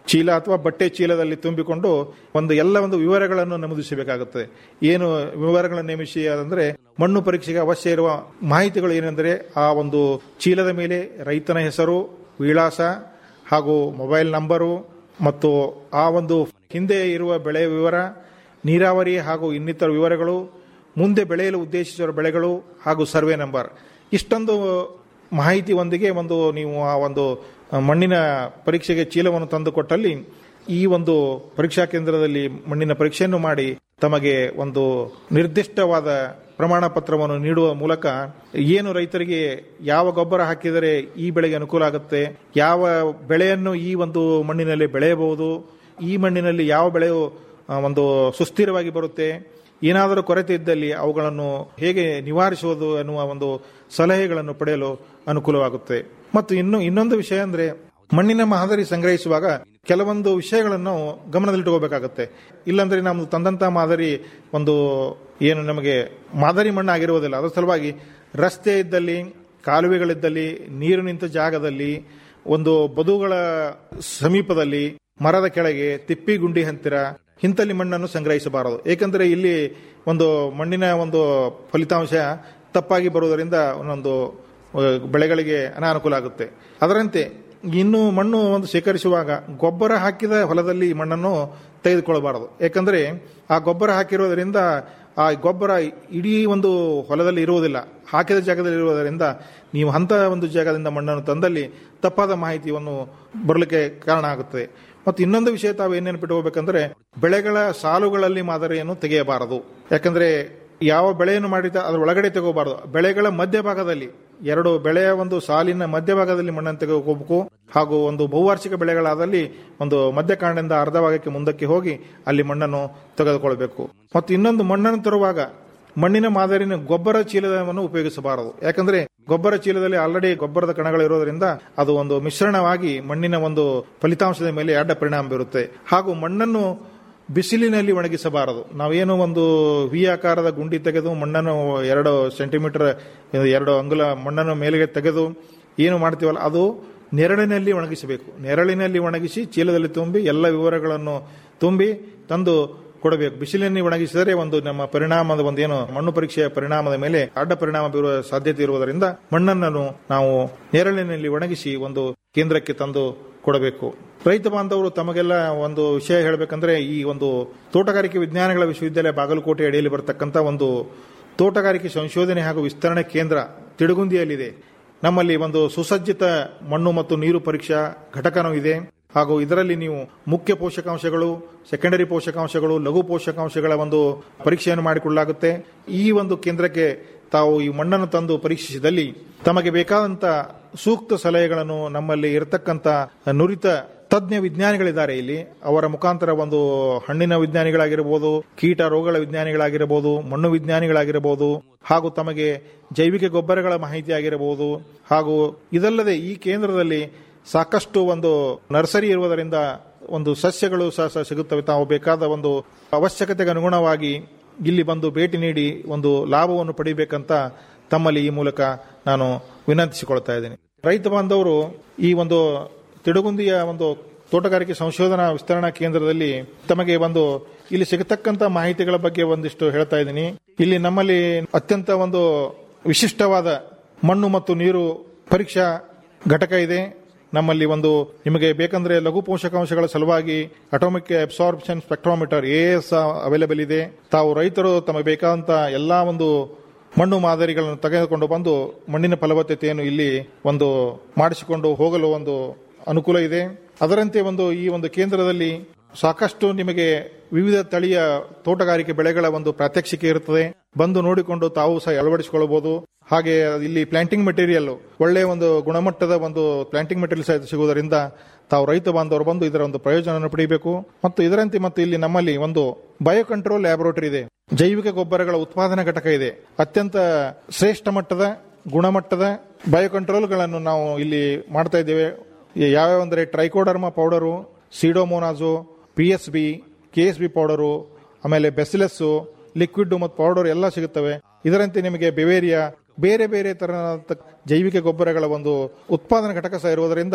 ಚೀಲ ಅಥವಾ ಬಟ್ಟೆ ಚೀಲದಲ್ಲಿ ತುಂಬಿಕೊಂಡು ಒಂದು ಎಲ್ಲ ಒಂದು ವಿವರಗಳನ್ನು ನಮೂದಿಸಬೇಕಾಗುತ್ತದೆ ಏನು ವಿವರಗಳನ್ನು ನೇಮಿಸಿ ಅಂದರೆ ಮಣ್ಣು ಪರೀಕ್ಷೆಗೆ ಅವಶ್ಯ ಇರುವ ಮಾಹಿತಿಗಳು ಏನೆಂದರೆ ಆ ಒಂದು ಚೀಲದ ಮೇಲೆ ರೈತನ ಹೆಸರು ವಿಳಾಸ ಹಾಗೂ ಮೊಬೈಲ್ ನಂಬರು ಮತ್ತು ಆ ಒಂದು ಹಿಂದೆ ಇರುವ ಬೆಳೆ ವಿವರ ನೀರಾವರಿ ಹಾಗೂ ಇನ್ನಿತರ ವಿವರಗಳು ಮುಂದೆ ಬೆಳೆಯಲು ಉದ್ದೇಶಿಸಿರುವ ಬೆಳೆಗಳು ಹಾಗೂ ಸರ್ವೆ ನಂಬರ್ ಇಷ್ಟೊಂದು ಮಾಹಿತಿಯೊಂದಿಗೆ ಒಂದು ನೀವು ಆ ಒಂದು ಮಣ್ಣಿನ ಪರೀಕ್ಷೆಗೆ ಚೀಲವನ್ನು ತಂದು ಕೊಟ್ಟಲ್ಲಿ ಈ ಒಂದು ಪರೀಕ್ಷಾ ಕೇಂದ್ರದಲ್ಲಿ ಮಣ್ಣಿನ ಪರೀಕ್ಷೆಯನ್ನು ಮಾಡಿ ತಮಗೆ ಒಂದು ನಿರ್ದಿಷ್ಟವಾದ ಪ್ರಮಾಣ ಪತ್ರವನ್ನು ನೀಡುವ ಮೂಲಕ ಏನು ರೈತರಿಗೆ ಯಾವ ಗೊಬ್ಬರ ಹಾಕಿದರೆ ಈ ಬೆಳೆಗೆ ಅನುಕೂಲ ಆಗುತ್ತೆ ಯಾವ ಬೆಳೆಯನ್ನು ಈ ಒಂದು ಮಣ್ಣಿನಲ್ಲಿ ಬೆಳೆಯಬಹುದು ಈ ಮಣ್ಣಿನಲ್ಲಿ ಯಾವ ಬೆಳೆಯು ಆ, ಒಂದು ಸುಸ್ಥಿರವಾಗಿ ಬರುತ್ತೆ ಏನಾದರೂ ಕೊರತೆ ಇದ್ದಲ್ಲಿ ಅವುಗಳನ್ನು ಹೇಗೆ ನಿವಾರಿಸುವುದು ಎನ್ನುವ ಒಂದು ಸಲಹೆಗಳನ್ನು ಪಡೆಯಲು ಅನುಕೂಲವಾಗುತ್ತೆ ಮತ್ತು ಇನ್ನು ಇನ್ನೊಂದು ವಿಷಯ ಅಂದ್ರೆ ಮಣ್ಣಿನ ಮಾದರಿ ಸಂಗ್ರಹಿಸುವಾಗ ಕೆಲವೊಂದು ವಿಷಯಗಳನ್ನು ಗಮನದಲ್ಲಿಟ್ಟುಕೋಬೇಕಾಗುತ್ತೆ ಇಲ್ಲಾಂದ್ರೆ ನಾವು ತಂದಂತಹ ಮಾದರಿ ಒಂದು ಏನು ನಮಗೆ ಮಾದರಿ ಮಣ್ಣು ಆಗಿರುವುದಿಲ್ಲ ಅದರ ಸಲುವಾಗಿ ರಸ್ತೆ ಇದ್ದಲ್ಲಿ ಕಾಲುವೆಗಳಿದ್ದಲ್ಲಿ ನೀರು ನಿಂತ ಜಾಗದಲ್ಲಿ ಒಂದು ಬದುಗಳ ಸಮೀಪದಲ್ಲಿ ಮರದ ಕೆಳಗೆ ತಿಪ್ಪಿ ಗುಂಡಿ ಹಂತಿರ ಇಂಥಲ್ಲಿ ಮಣ್ಣನ್ನು ಸಂಗ್ರಹಿಸಬಾರದು ಏಕೆಂದರೆ ಇಲ್ಲಿ ಒಂದು ಮಣ್ಣಿನ ಒಂದು ಫಲಿತಾಂಶ ತಪ್ಪಾಗಿ ಬರುವುದರಿಂದ ಒಂದೊಂದು ಆ, ಬೆಳೆಗಳಿಗೆ ಅನಾನುಕೂಲ ಆಗುತ್ತೆ ಅದರಂತೆ ಇನ್ನು ಮಣ್ಣು ಒಂದು ಶೇಖರಿಸುವಾಗ ಗೊಬ್ಬರ ಹಾಕಿದ ಹೊಲದಲ್ಲಿ ಈ ಮಣ್ಣನ್ನು ತೆಗೆದುಕೊಳ್ಳಬಾರದು ಯಾಕಂದ್ರೆ ಆ ಗೊಬ್ಬರ ಹಾಕಿರೋದರಿಂದ ಆ ಗೊಬ್ಬರ ಇಡೀ ಒಂದು ಹೊಲದಲ್ಲಿ ಇರುವುದಿಲ್ಲ ಹಾಕಿದ ಜಾಗದಲ್ಲಿ ಇರುವುದರಿಂದ ನೀವು ಅಂತ ಒಂದು ಜಾಗದಿಂದ ಮಣ್ಣನ್ನು ತಂದಲ್ಲಿ ತಪ್ಪಾದ ಮಾಹಿತಿಯನ್ನು ಬರಲಿಕ್ಕೆ ಕಾರಣ ಆಗುತ್ತದೆ ಮತ್ತು ಇನ್ನೊಂದು ವಿಷಯ ತಾವು ಏನೇನು ಬಿಟ್ಟುಕೋಬೇಕಂದ್ರೆ ಬೆಳೆಗಳ ಸಾಲುಗಳಲ್ಲಿ ಮಾದರಿಯನ್ನು ತೆಗೆಯಬಾರದು ಯಾಕಂದ್ರೆ ಯಾವ ಬೆಳೆಯನ್ನು ಮಾಡಿದ ಅದರ ಒಳಗಡೆ ತೆಗೋಬಾರದು ಬೆಳೆಗಳ ಮಧ್ಯಭಾಗದಲ್ಲಿ ಎರಡು ಬೆಳೆಯ ಒಂದು ಸಾಲಿನ ಮಧ್ಯಭಾಗದಲ್ಲಿ ಮಣ್ಣನ್ನು ತೆಗೆದುಕೋಬೇಕು ಹಾಗೂ ಒಂದು ಬಹುವಾರ್ಷಿಕ ಬೆಳೆಗಳಾದಲ್ಲಿ ಒಂದು ಮಧ್ಯಕಾಂಡದಿಂದ ಅರ್ಧ ಭಾಗಕ್ಕೆ ಮುಂದಕ್ಕೆ ಹೋಗಿ ಅಲ್ಲಿ ಮಣ್ಣನ್ನು ತೆಗೆದುಕೊಳ್ಬೇಕು ಮತ್ತು ಇನ್ನೊಂದು ಮಣ್ಣನ್ನು ತರುವಾಗ ಮಣ್ಣಿನ ಮಾದರಿನ ಗೊಬ್ಬರ ಚೀಲವನ್ನು ಉಪಯೋಗಿಸಬಾರದು ಯಾಕಂದ್ರೆ ಗೊಬ್ಬರ ಚೀಲದಲ್ಲಿ ಆಲ್ರೆಡಿ ಗೊಬ್ಬರದ ಕಣಗಳು ಇರೋದ್ರಿಂದ ಅದು ಒಂದು ಮಿಶ್ರಣವಾಗಿ ಮಣ್ಣಿನ ಒಂದು ಫಲಿತಾಂಶದ ಮೇಲೆ ಅಡ್ಡ ಪರಿಣಾಮ ಬೀರುತ್ತೆ ಹಾಗೂ ಮಣ್ಣನ್ನು ಬಿಸಿಲಿನಲ್ಲಿ ಒಣಗಿಸಬಾರದು ನಾವೇನು ಒಂದು ವಿ ಆಕಾರದ ಗುಂಡಿ ತೆಗೆದು ಮಣ್ಣನ್ನು ಎರಡು ಸೆಂಟಿಮೀಟರ್ ಎರಡು ಅಂಗುಲ ಮಣ್ಣನ್ನು ಮೇಲೆಗೆ ತೆಗೆದು ಏನು ಮಾಡ್ತೀವಲ್ಲ ಅದು ನೆರಳಿನಲ್ಲಿ ಒಣಗಿಸಬೇಕು ನೆರಳಿನಲ್ಲಿ ಒಣಗಿಸಿ ಚೀಲದಲ್ಲಿ ತುಂಬಿ ಎಲ್ಲ ವಿವರಗಳನ್ನು ತುಂಬಿ ತಂದು ಕೊಡಬೇಕು ಬಿಸಿಲಿನಲ್ಲಿ ಒಣಗಿಸಿದರೆ ಒಂದು ನಮ್ಮ ಪರಿಣಾಮದ ಒಂದು ಏನು ಮಣ್ಣು ಪರೀಕ್ಷೆಯ ಪರಿಣಾಮದ ಮೇಲೆ ಅಡ್ಡ ಪರಿಣಾಮ ಬೀರುವ ಸಾಧ್ಯತೆ ಇರುವುದರಿಂದ ಮಣ್ಣನ್ನು ನಾವು ನೆರಳಿನಲ್ಲಿ ಒಣಗಿಸಿ ಒಂದು ಕೇಂದ್ರಕ್ಕೆ ತಂದು ಕೊಡಬೇಕು ರೈತ ಬಾಂಧವರು ತಮಗೆಲ್ಲ ಒಂದು ವಿಷಯ ಹೇಳಬೇಕಂದ್ರೆ ಈ ಒಂದು ತೋಟಗಾರಿಕೆ ವಿಜ್ಞಾನಗಳ ವಿಶ್ವವಿದ್ಯಾಲಯ ಬಾಗಲಕೋಟೆ ಅಡಿಯಲ್ಲಿ ಬರತಕ್ಕಂಥ ಒಂದು ತೋಟಗಾರಿಕೆ ಸಂಶೋಧನೆ ಹಾಗೂ ವಿಸ್ತರಣೆ ಕೇಂದ್ರ ತಿಡುಗುಂದಿಯಲ್ಲಿದೆ ನಮ್ಮಲ್ಲಿ ಒಂದು ಸುಸಜ್ಜಿತ ಮಣ್ಣು ಮತ್ತು ನೀರು ಪರೀಕ್ಷಾ ಘಟಕನೂ ಇದೆ ಹಾಗೂ ಇದರಲ್ಲಿ ನೀವು ಮುಖ್ಯ ಪೋಷಕಾಂಶಗಳು ಸೆಕೆಂಡರಿ ಪೋಷಕಾಂಶಗಳು ಲಘು ಪೋಷಕಾಂಶಗಳ ಒಂದು ಪರೀಕ್ಷೆಯನ್ನು ಮಾಡಿಕೊಳ್ಳಲಾಗುತ್ತೆ ಈ ಒಂದು ಕೇಂದ್ರಕ್ಕೆ ತಾವು ಈ ಮಣ್ಣನ್ನು ತಂದು ಪರೀಕ್ಷಿಸಿದಲ್ಲಿ ತಮಗೆ ಬೇಕಾದಂತ ಸೂಕ್ತ ಸಲಹೆಗಳನ್ನು ನಮ್ಮಲ್ಲಿ ಇರತಕ್ಕಂತ ನುರಿತ ತಜ್ಞ ವಿಜ್ಞಾನಿಗಳಿದ್ದಾರೆ ಇಲ್ಲಿ ಅವರ ಮುಖಾಂತರ ಒಂದು ಹಣ್ಣಿನ ವಿಜ್ಞಾನಿಗಳಾಗಿರಬಹುದು ಕೀಟ ರೋಗಗಳ ವಿಜ್ಞಾನಿಗಳಾಗಿರಬಹುದು ಮಣ್ಣು ವಿಜ್ಞಾನಿಗಳಾಗಿರಬಹುದು ಹಾಗೂ ತಮಗೆ ಜೈವಿಕ ಗೊಬ್ಬರಗಳ ಮಾಹಿತಿ ಆಗಿರಬಹುದು ಹಾಗೂ ಇದಲ್ಲದೆ ಈ ಕೇಂದ್ರದಲ್ಲಿ ಸಾಕಷ್ಟು ಒಂದು ನರ್ಸರಿ ಇರುವುದರಿಂದ ಒಂದು ಸಸ್ಯಗಳು ಸಹ ಸಹ ಸಿಗುತ್ತವೆ ತಾವು ಬೇಕಾದ ಒಂದು ಅವಶ್ಯಕತೆಗೆ ಅನುಗುಣವಾಗಿ ಇಲ್ಲಿ ಬಂದು ಭೇಟಿ ನೀಡಿ ಒಂದು ಲಾಭವನ್ನು ಪಡಿಬೇಕಂತ ತಮ್ಮಲ್ಲಿ ಈ ಮೂಲಕ ನಾನು ವಿನಂತಿಸಿಕೊಳ್ತಾ ಇದ್ದೇನೆ ರೈತ ಬಾಂಧವರು ಈ ಒಂದು ತಿಡುಗುಂದಿಯ ಒಂದು ತೋಟಗಾರಿಕೆ ಸಂಶೋಧನಾ ವಿಸ್ತರಣಾ ಕೇಂದ್ರದಲ್ಲಿ ತಮಗೆ ಒಂದು ಇಲ್ಲಿ ಸಿಗತಕ್ಕಂತ ಮಾಹಿತಿಗಳ ಬಗ್ಗೆ ಒಂದಿಷ್ಟು ಹೇಳ್ತಾ ಇದ್ದೀನಿ ಇಲ್ಲಿ ನಮ್ಮಲ್ಲಿ ಅತ್ಯಂತ ಒಂದು ವಿಶಿಷ್ಟವಾದ ಮಣ್ಣು ಮತ್ತು ನೀರು ಪರೀಕ್ಷಾ ಘಟಕ ಇದೆ ನಮ್ಮಲ್ಲಿ ಒಂದು ನಿಮಗೆ ಬೇಕಂದ್ರೆ ಲಘು ಪೋಷಕಾಂಶಗಳ ಸಲುವಾಗಿ atomic absorption spectrometer A S available ಇದೆ ತಾವು ರೈತರು ತಮಗೆ ಬೇಕಾದಂತ ಎಲ್ಲಾ ಒಂದು ಮಣ್ಣು ಮಾದರಿಗಳನ್ನು ತೆಗೆದುಕೊಂಡು ಬಂದು ಮಣ್ಣಿನ ಫಲವತ್ತತೆಯನ್ನು ಇಲ್ಲಿ ಒಂದು ಮಾಡಿಸಿಕೊಂಡು ಹೋಗಲು ಒಂದು ಅನುಕೂಲ ಇದೆ ಅದರಂತೆ ಒಂದು ಈ ಒಂದು ಕೇಂದ್ರದಲ್ಲಿ ಸಾಕಷ್ಟು ನಿಮಗೆ ವಿವಿಧ ತಳಿಯ ತೋಟಗಾರಿಕೆ ಬೆಳೆಗಳ ಒಂದು ಪ್ರಾತ್ಯಕ್ಷಿಕೆ ಇರುತ್ತದೆ ಬಂದು ನೋಡಿಕೊಂಡು ತಾವು ಸಹ ಅಳವಡಿಸಿಕೊಳ್ಳಬಹುದು ಹಾಗೆ ಇಲ್ಲಿ ಪ್ಲಾಂಟಿಂಗ್ ಮೆಟೀರಿಯಲ್ ಒಳ್ಳೆಯ ಒಂದು ಗುಣಮಟ್ಟದ ಒಂದು ಪ್ಲಾಂಟಿಂಗ್ ಮೆಟೀರಿಯಲ್ ಸಹ ಸಿಗುವುದರಿಂದ ತಾವು ರೈತ ಬಾಂಧವರು ಬಂದು ಇದರ ಒಂದು ಪ್ರಯೋಜನವನ್ನು ಪಡೆಯಬೇಕು ಮತ್ತು ಇದರಂತೆ ಮತ್ತು ಇಲ್ಲಿ ನಮ್ಮಲ್ಲಿ ಒಂದು ಬಯೋ ಕಂಟ್ರೋಲ್ ಲ್ಯಾಬೊರೇಟರಿ ಇದೆ ಜೈವಿಕ ಗೊಬ್ಬರಗಳ ಉತ್ಪಾದನಾ ಘಟಕ ಇದೆ ಅತ್ಯಂತ ಶ್ರೇಷ್ಠ ಮಟ್ಟದ ಗುಣಮಟ್ಟದ ಬಯೋ ಕಂಟ್ರೋಲ್ಗಳನ್ನು ನಾವು ಇಲ್ಲಿ ಮಾಡ್ತಾ ಇದ್ದೇವೆ ಯಾವ್ಯಾವ ಅಂದರೆ trichoderma powder pseudomonas P S B K S B powder ಆಮೇಲೆ ಬೆಸಿಲೆಸ್ ಲಿಕ್ವಿಡ್ ಮತ್ತು ಪೌಡರ್ ಎಲ್ಲ ಸಿಗುತ್ತವೆ ಇದರಂತೆ ನಿಮಗೆ ಬೆವೇರಿಯಾ ಬೇರೆ ಬೇರೆ ತರಹದ ಜೈವಿಕ ಗೊಬ್ಬರಗಳ ಒಂದು ಉತ್ಪಾದನಾ ಘಟಕ ಸಹ ಇರುವುದರಿಂದ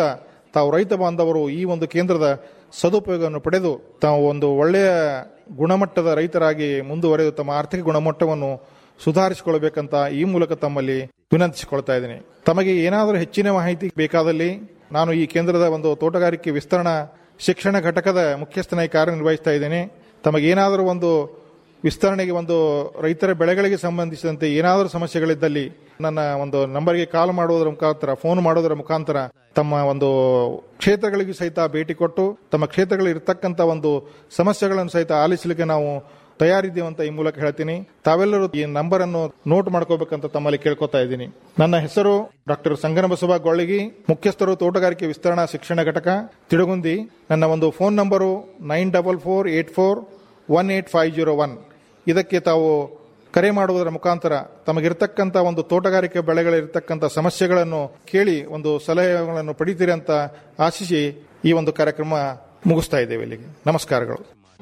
ತಾವು ರೈತ ಬಾಂಧವರು ಈ ಒಂದು ಕೇಂದ್ರದ ಸದುಪಯೋಗವನ್ನು ಪಡೆದು ತಾವು ಒಂದು ಒಳ್ಳೆಯ ಗುಣಮಟ್ಟದ ರೈತರಾಗಿ ಮುಂದುವರೆದು ತಮ್ಮ ಆರ್ಥಿಕ ಗುಣಮಟ್ಟವನ್ನು ಸುಧಾರಿಸಿಕೊಳ್ಳಬೇಕಂತ ಈ ಮೂಲಕ ತಮ್ಮಲ್ಲಿ ವಿನಂತಿಸಿಕೊಳ್ತಾ ಇದ್ದೀನಿ ತಮಗೆ ಏನಾದರೂ ಹೆಚ್ಚಿನ ಮಾಹಿತಿ ಬೇಕಾದಲ್ಲಿ ನಾನು ಈ ಕೇಂದ್ರದ ಒಂದು ತೋಟಗಾರಿಕೆ ವಿಸ್ತರಣಾ ಶಿಕ್ಷಣ ಘಟಕದ ಮುಖ್ಯಸ್ಥನಾಗಿ ಕಾರ್ಯನಿರ್ವಹಿಸ್ತಾ ಇದ್ದೇನೆ ತಮಗೇನಾದರೂ ಒಂದು ವಿಸ್ತರಣೆಗೆ ಒಂದು ರೈತರ ಬೆಳೆಗಳಿಗೆ ಸಂಬಂಧಿಸಿದಂತೆ ಏನಾದರೂ ಸಮಸ್ಯೆಗಳಿದ್ದಲ್ಲಿ ನನ್ನ ಒಂದು ನಂಬರ್ಗೆ ಕಾಲ್ ಮಾಡುವುದರ ಮುಖಾಂತರ ಫೋನ್ ಮಾಡೋದರ ಮುಖಾಂತರ ತಮ್ಮ ಒಂದು ಕ್ಷೇತ್ರಗಳಿಗೂ ಸಹಿತ ಭೇಟಿ ಕೊಟ್ಟು ತಮ್ಮ ಕ್ಷೇತ್ರಗಳಲ್ಲಿ ಇರತಕ್ಕಂಥ ಒಂದು ಸಮಸ್ಯೆಗಳನ್ನು ಸಹಿತ ಆಲಿಸಲಿಕ್ಕೆ ನಾವು ತಯಾರಿದ್ದೇವೆ ಅಂತ ಈ ಮೂಲಕ ಹೇಳ್ತೀನಿ ತಾವೆಲ್ಲರೂ ಈ ನಂಬರ್ ಅನ್ನು ನೋಟ್ ಮಾಡ್ಕೋಬೇಕಂತ ತಮ್ಮಲ್ಲಿ ಕೇಳ್ಕೊತಾ ಇದ್ದೀನಿ ನನ್ನ ಹೆಸರು ಡಾಕ್ಟರ್ ಸಂಗನಬಸವ ಗೊಳ್ಳಿಗಿ ಮುಖ್ಯಸ್ಥರು ತೋಟಗಾರಿಕೆ ವಿಸ್ತರಣಾ ಶಿಕ್ಷಣ ಘಟಕ ತಿಡುಗುಂದಿ ನನ್ನ ಒಂದು phone number nine double four eight four one eight five zero one ಇದಕ್ಕೆ ತಾವು ಕರೆ ಮಾಡುವುದರ ಮುಖಾಂತರ ತಮಗಿರ್ತಕ್ಕಂಥ ಒಂದು ತೋಟಗಾರಿಕೆ ಬೆಳೆಗಳಿರ್ತಕ್ಕಂಥ ಸಮಸ್ಯೆಗಳನ್ನು ಕೇಳಿ ಒಂದು ಸಲಹೆಗಳನ್ನು ಪಡಿತೀರಿ ಅಂತ ಆಶಿಸಿ ಈ ಒಂದು ಕಾರ್ಯಕ್ರಮ ಮುಗಿಸ್ತಾ ಇದ್ದೇವೆ ಇಲ್ಲಿಗೆ ನಮಸ್ಕಾರಗಳು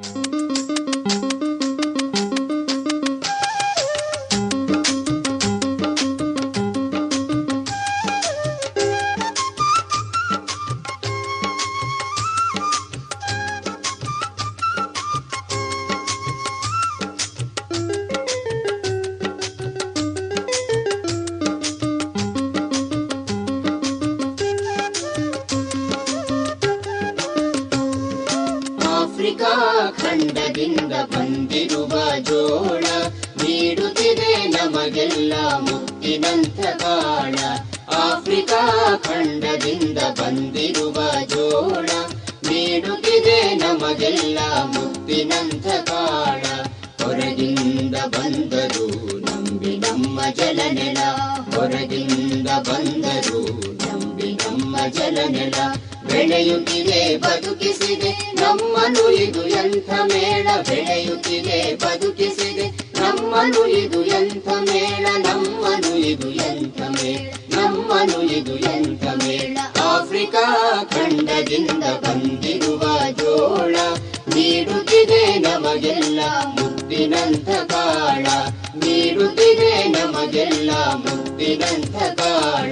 ಆಫ್ರಿಕಾ ಖಂಡದಿಂದ ಬಂದಿರುವ ಜೋಳ ನೀಡುತ್ತಿದೆ ನಮಗೆಲ್ಲ ಮುತ್ತಿನಂಥ ಕಾಳ ಆಫ್ರಿಕಾ ಖಂಡದಿಂದ ಬಂದಿರುವ ಜೋಳ ನೀಡುತ್ತಿದೆ ನಮಗೆಲ್ಲ ಮುತ್ತಿನಂಥ ಕಾಳ ಹೊರಗಿಂದ ಬಂದರು ನಂಬಿ ನಮ್ಮ ಜಲನೆಲ ಹೊರಗಿಂದ ಬಂದರು ನಂಬಿ ನಮ್ಮ ಜಲನೆಲ ಬೆಳೆಯುತ್ತಿದೆ ಬದುಕಿಸಿದೆ ನಮ್ಮನು ಇದು ಎಂಥ ಮೇಳ ಬೆಳೆಯುತ್ತಿದೆ ಬದುಕಿಸಿದೆ ನಮ್ಮನು ಇದು ಎಂಥ ಮೇಳ ನಮ್ಮನು ಇದು ಎಂಥ ಮೇಳ ನಮ್ಮನು ಇದು ಎಂಥ ಮೇಳ ಆಫ್ರಿಕಾ ಖಂಡದಿಂದ ಬಂದಿರುವ ಜೋಳ ನೀಡುತ್ತಿದೆ ನಮಗೆಲ್ಲ ಮುತ್ತಿನಂಥ ಕಾಳ ನೀಡುತ್ತಿದೆ ನಮಗೆಲ್ಲ ಮುತ್ತಿನಂಥ ಕಾಳ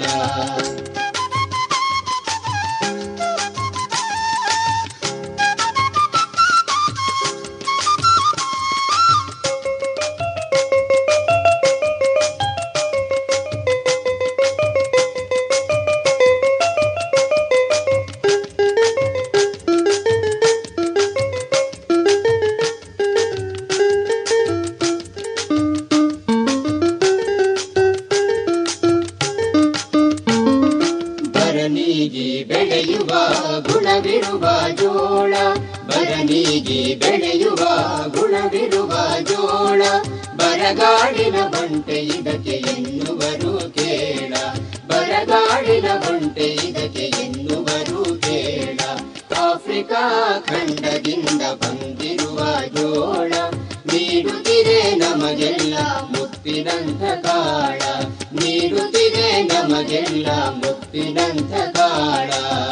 ಬರನಿಗೆ ಬೆಳೆಯುವ ಗುಣವಿರುವ ಜೋಳ ಬರನಿಗೆ ಬೆಳೆಯುವ ಗುಣವಿರುವ ಜೋಳ ಬರಗಾಡಿನ ಬಂಟೆ ಇದಕ್ಕೆ ಎನ್ನುವರು ಕೇಳ ಬರಗಾಡಿನ ಬಂಟೆ ಇದಕ್ಕೆ ಎನ್ನುವರು ಕೇಳ ಆಫ್ರಿಕಾ ಖಂಡದಿಂದ ಬಂದಿರುವ ಜೋಳ ನೀಡುತ್ತಿದೆ ನಮಗೆಲ್ಲ ಮುತ್ತಿನಂಥ ಕಾಳ ನೀಡುತ್ತಿದೆ ನಮಗೆಲ್ಲ ಮುತ್ತಿನಂಥ ಕಾಳ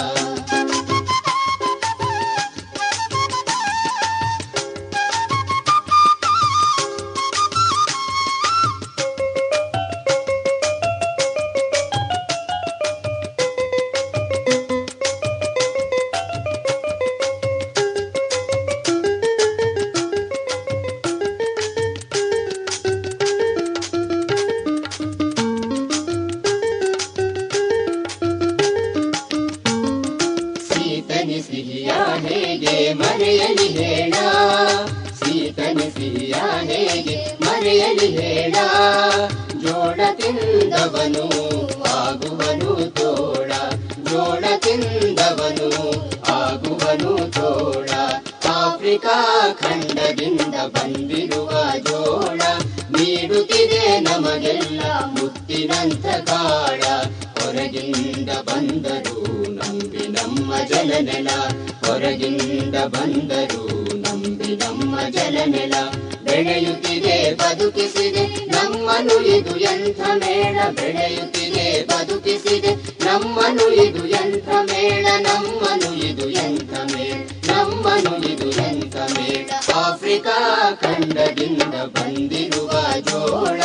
ಸೀತನಿ ಸಿಹಿಯ ಹೇಗೆ ಮರೆಯಲಿ ಹೇಳ ಸೀತನಿ ಸಿಹಿಯ ಹೇಗೆ ಮರೆಯಲಿ ಹೇಳ ಜೋಳ ತಿಂದವನು ಆಗುವನು ತೋಳ ಜೋಳ ತಿಂದವನು ಆಗುವನು ತೋಳ ಆಫ್ರಿಕಾ ಖಂಡದಿಂದ ಬಂದಿರುವ ಜೋಳ ನೀಡುತ್ತಿದೆ ನಮಗೆಲ್ಲ ಮುತ್ತಿನಂಥ ಕಾಳ ಹೊರಗಿಂದ ಬಂದರು ನಂಬಿ ನಮ್ಮ ಜಲನೆಲ ಹೊರಗಿಂದ ಬಂದರು ನಂಬಿ ನಮ್ಮ ಜಲನೆಲ ಬೆಳೆಯುತ್ತಿದೆ ಬದುಕಿಸಿದೆ ನಮ್ಮನು ಇದು ಎಂಥ ಮೇಳ ಬೆಳೆಯುತ್ತಿದೆ ಬದುಕಿಸಿದೆ ನಮ್ಮನು ಇದು ಎಂಥ ಮೇಳ ನಮ್ಮನು ಇದು ಎಂಥ ಮೇಳ ನಮ್ಮನು ಇದು ಎಂಥ ಮೇಳ ಆಫ್ರಿಕಾ ಖಂಡದಿಂದ ಬಂದಿರುವ ಜೋಳ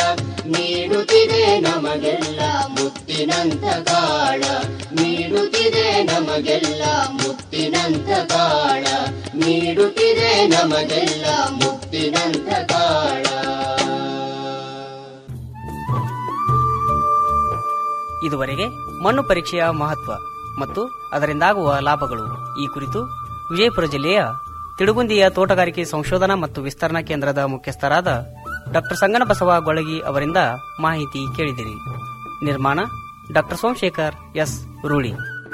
ನೀಡುತ್ತಿದೆ ನಮಗೆಲ್ಲ ಮುತ್ತಿನಂಥ ಕಾಳ ನೀಡುತ್ತಿದೆ ನಮಗೆ ನಮಗೆಲ್ಲ ಮುತ್ತಿನಂತ ಕಾಳ ನೀಡುತ್ತಿದೆ ನಮಗೆಲ್ಲ ಮುತ್ತಿನಂತ ಕಾಳ ಇದುವರೆಗೆ ಮಣ್ಣು ಪರೀಕ್ಷೆಯ ಮಹತ್ವ ಮತ್ತು ಅದರಿಂದಾಗುವ ಲಾಭಗಳು ಈ ಕುರಿತು ವಿಜಯಪುರ ಜಿಲ್ಲೆಯ ತಿಡುಗುಂದಿಯ ತೋಟಗಾರಿಕೆ ಸಂಶೋಧನಾ ಮತ್ತು ವಿಸ್ತರಣಾ ಕೇಂದ್ರದ ಮುಖ್ಯಸ್ಥರಾದ ಡಾಕ್ಟರ್ ಸಂಗನಬಸವ ಗೊಳಗಿ ಅವರಿಂದ ಮಾಹಿತಿ ಕೇಳಿದಿರಿ ನಿರ್ಮಾಣ ಡಾಕ್ಟರ್ ಸೋಮಶೇಖರ್ ಎಸ್ ರೂಳಿ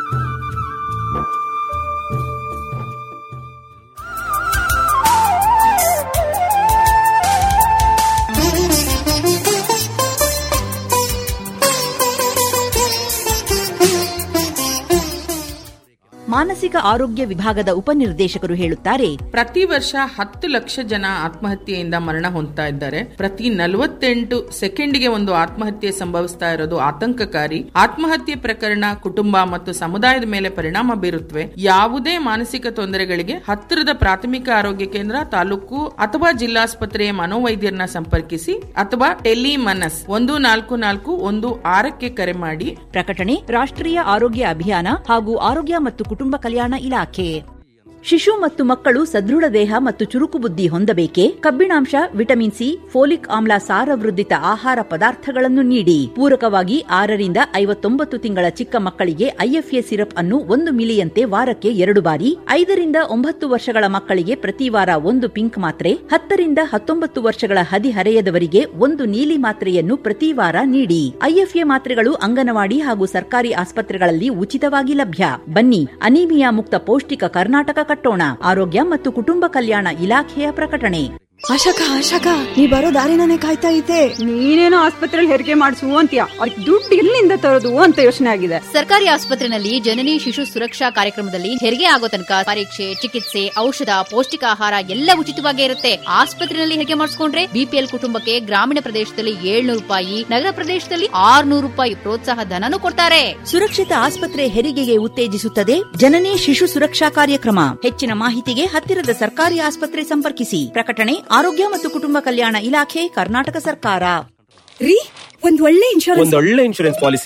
ಮಾನಸಿಕ ಆರೋಗ್ಯ ವಿಭಾಗದ ಉಪನಿರ್ದೇಶಕರು ಹೇಳುತ್ತಾರೆ ಪ್ರತಿ ವರ್ಷ ಹತ್ತು ಲಕ್ಷ ಜನ ಆತ್ಮಹತ್ಯೆಯಿಂದ ಮರಣ ಹೊಂದ್ತಾ ಇದ್ದಾರೆ ಪ್ರತಿ ನಲವತ್ತೆಂಟು ಸೆಕೆಂಡ್ಗೆ ಒಂದು ಆತ್ಮಹತ್ಯೆ ಸಂಭವಿಸ್ತಾ ಇರೋದು ಆತಂಕಕಾರಿ ಆತ್ಮಹತ್ಯೆ ಪ್ರಕರಣ ಕುಟುಂಬ ಮತ್ತು ಸಮುದಾಯದ ಮೇಲೆ ಪರಿಣಾಮ ಬೀರುತ್ತವೆ ಯಾವುದೇ ಮಾನಸಿಕ ತೊಂದರೆಗಳಿಗೆ ಹತ್ತಿರದ ಪ್ರಾಥಮಿಕ ಆರೋಗ್ಯ ಕೇಂದ್ರ ತಾಲೂಕು ಅಥವಾ ಜಿಲ್ಲಾಸ್ಪತ್ರೆಯ ಮನೋವೈದ್ಯರನ್ನ ಸಂಪರ್ಕಿಸಿ ಅಥವಾ ಟೆಲಿ ಮನಸ್ ಒಂದು ನಾಲ್ಕು ನಾಲ್ಕು ಒಂದು ಆರಕ್ಕೆ ಕರೆ ಮಾಡಿ ಪ್ರಕಟಣೆ ರಾಷ್ಟ್ರೀಯ ಆರೋಗ್ಯ ಅಭಿಯಾನ ಹಾಗೂ ಆರೋಗ್ಯ ಮತ್ತು ಕುಟುಂಬ ಕಲ್ಯಾಣ ಇಲಾಖೆ ಶಿಶು ಮತ್ತು ಮಕ್ಕಳು ಸದೃಢ ದೇಹ ಮತ್ತು ಚುರುಕು ಬುದ್ಧಿ ಹೊಂದಬೇಕೆ ಕಬ್ಬಿಣಾಂಶ ವಿಟಮಿನ್ ಸಿ ಫೋಲಿಕ್ ಆಮ್ಲ ಸಾರವೃದ್ಧಿತ ಆಹಾರ ಪದಾರ್ಥಗಳನ್ನು ನೀಡಿ ಪೂರಕವಾಗಿ ಆರರಿಂದ ಐವತ್ತೊಂಬತ್ತು ತಿಂಗಳ ಚಿಕ್ಕ ಮಕ್ಕಳಿಗೆ ಐಎಫ್ಎ ಸಿರಪ್ ಅನ್ನು ಒಂದು ಮಿಲಿಯಂತೆ ವಾರಕ್ಕೆ ಎರಡು ಬಾರಿ ಐದರಿಂದ ಒಂಬತ್ತು ವರ್ಷಗಳ ಮಕ್ಕಳಿಗೆ ಪ್ರತಿ ವಾರ ಒಂದು ಪಿಂಕ್ ಮಾತ್ರೆ ಹತ್ತರಿಂದ ಹತ್ತೊಂಬತ್ತು ವರ್ಷಗಳ ಹದಿಹರೆಯದವರಿಗೆ ಒಂದು ನೀಲಿ ಮಾತ್ರೆಯನ್ನು ಪ್ರತಿ ವಾರ ನೀಡಿ ಐಎಫ್ಎ ಮಾತ್ರೆಗಳು ಅಂಗನವಾಡಿ ಹಾಗೂ ಸರ್ಕಾರಿ ಆಸ್ಪತ್ರೆಗಳಲ್ಲಿ ಉಚಿತವಾಗಿ ಲಭ್ಯ ಬನ್ನಿ ಅನೀಮಿಯಾ ಮುಕ್ತ ಪೌಷ್ಟಿಕ ಕರ್ನಾಟಕ ಕಟ್ಟೋಣ ಆರೋಗ್ಯ ಮತ್ತು ಕುಟುಂಬ ಕಲ್ಯಾಣ ಇಲಾಖೆಯ ಪ್ರಕಟಣೆ ಆಶಾಕ ಆಶಾಕ ನೀ ಬರೋ ದಾರಿನೇ ಕಾಯ್ತಾ ಇದ್ದೆ ನೀನೇನೋ ಆಸ್ಪತ್ರೆಯಲ್ಲಿ ಹೆರಿಗೆ ಮಾಡಿಸು ಅಂತೀಯ ಅವ್ರಿಗೆ ದುಡ್ಡು ಎಲ್ಲಿಂದ ತರೋದು ಅಂತ ಯೋಚನೆ ಆಗಿದೆ ಸರ್ಕಾರಿ ಆಸ್ಪತ್ರೆನಲ್ಲಿ ಜನನಿ ಶಿಶು ಸುರಕ್ಷಾ ಕಾರ್ಯಕ್ರಮದಲ್ಲಿ ಹೆರಿಗೆ ಆಗೋ ತನಕ ಪರೀಕ್ಷೆ ಚಿಕಿತ್ಸೆ ಔಷಧ ಪೌಷ್ಟಿಕಾಹಾರ ಎಲ್ಲ ಉಚಿತವಾಗೇ ಇರುತ್ತೆ ಆಸ್ಪತ್ರೆಯಲ್ಲಿ ಹೆರಿಗೆ ಮಾಡಿಸ್ಕೊಂಡ್ರೆ ಬಿಪಿಎಲ್ ಕುಟುಂಬಕ್ಕೆ ಗ್ರಾಮೀಣ ಪ್ರದೇಶದಲ್ಲಿ ಏಳ್ನೂರು ರೂಪಾಯಿ ನಗರ ಪ್ರದೇಶದಲ್ಲಿ ಆರ್ನೂರು ರೂಪಾಯಿ ಪ್ರೋತ್ಸಾಹ ಧನನೂ ಕೊಡ್ತಾರೆ ಸುರಕ್ಷಿತ ಆಸ್ಪತ್ರೆ ಹೆರಿಗೆಗೆ ಉತ್ತೇಜಿಸುತ್ತದೆ ಜನನಿ ಶಿಶು ಸುರಕ್ಷಾ ಕಾರ್ಯಕ್ರಮ ಹೆಚ್ಚಿನ ಮಾಹಿತಿಗೆ ಹತ್ತಿರದ ಸರ್ಕಾರಿ ಆಸ್ಪತ್ರೆ ಸಂಪರ್ಕಿಸಿ ಪ್ರಕಟಣೆ ಆರೋಗ್ಯ ಮತ್ತು ಕುಟುಂಬ ಕಲ್ಯಾಣ ಇಲಾಖೆ ಕರ್ನಾಟಕ ಸರ್ಕಾರ ರೀ ಒಂದ್ ಒಳ್ಳೆ ಇನ್ಶೂರೆನ್ಸ್ ಒಂದೊಳ್ಳೆ ಇನ್ಶೂರೆನ್ಸ್ ಪಾಲಿಸಿ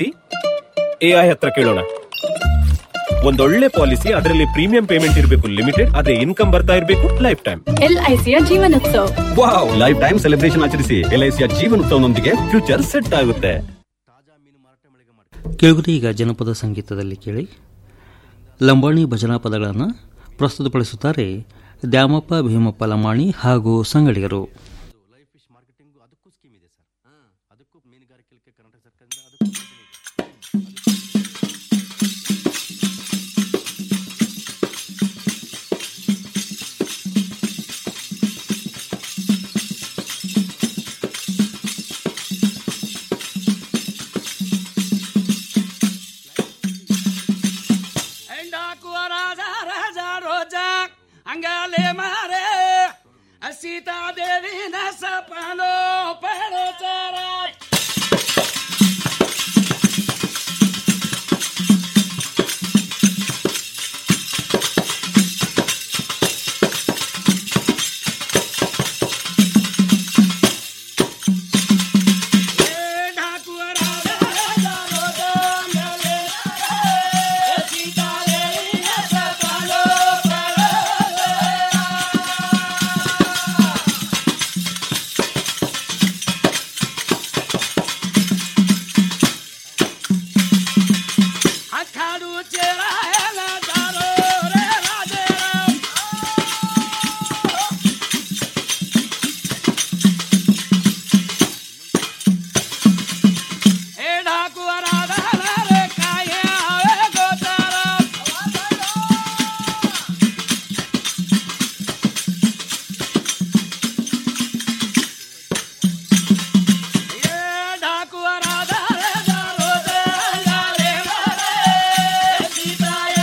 ಎಐ ಹತ್ರ ಕೇಳೋಣ ಒಂದೊಳ್ಳೆ ಪಾಲಿಸಿ ಅದರಲ್ಲಿ ಪ್ರೀಮಿಯಂ ಪೇಮೆಂಟ್ ಇರಬೇಕು ಲಿಮಿಟೆಡ್ ಅದೇ ಇನ್ಕಮ್ ಬರ್ತಾ ಇರಬೇಕು ಲೈಫ್ ಟೈಮ್ ಎಲ್ಐಸಿಯ ಜೀವನೋತ್ಸವ ವಾವ್ ಲೈಫ್ ಟೈಮ್ ಸೆಲೆಬ್ರೇಷನ್ ಆಚರಿಸಿ ಎಲ್ಐಸಿಯ ಜೀವನೋತ್ಸವನೊಂದಿಗೆ ಫ್ಯೂಚರ್ ಸೆಟ್ ಆಗುತ್ತೆ ಕೇಳುಗರೆ ಈಗ ಜನಪದ ಸಂಗೀತದಲ್ಲಿ ಕೇಳಿ ಲಂಬಾಣಿ ಭಜನಾ ಪದಗಳನ್ನು ಪ್ರಸ್ತುತಪಡಿಸುತ್ತಾರೆ ದ್ಯಾಮಪ್ಪ ಭೀಮಪ್ಪ ಲಂಬಾಣಿ ಹಾಗೂ ಸಂಗಡಿಗರು ಎಂಡಾಕುವ ರಾಜ ರಾಜ ರೋಜ ಅಂಗಾಲೆ ಮಾರೆ ಸೀತಾದೇವಿ ನ ಸಪನೋ ಪರೋಚಾರ ಅಖಾಡು ಚೇರ ಎಲ್ಲ ದಾರೋ ರೇ ರಾಜೇ ಹೇ ಡಾಕುವ ರಾಧಾ ರೇ ಕಾಯೆ ಆವೆ ಗೋಚಾರ ಹೇ ಡಾಕುವ ರಾಧಾ ರೇ ದಾರೋ ರೇ ಅಂಗಾಲೆ ಮಾರೆ ಸೀತಾಯ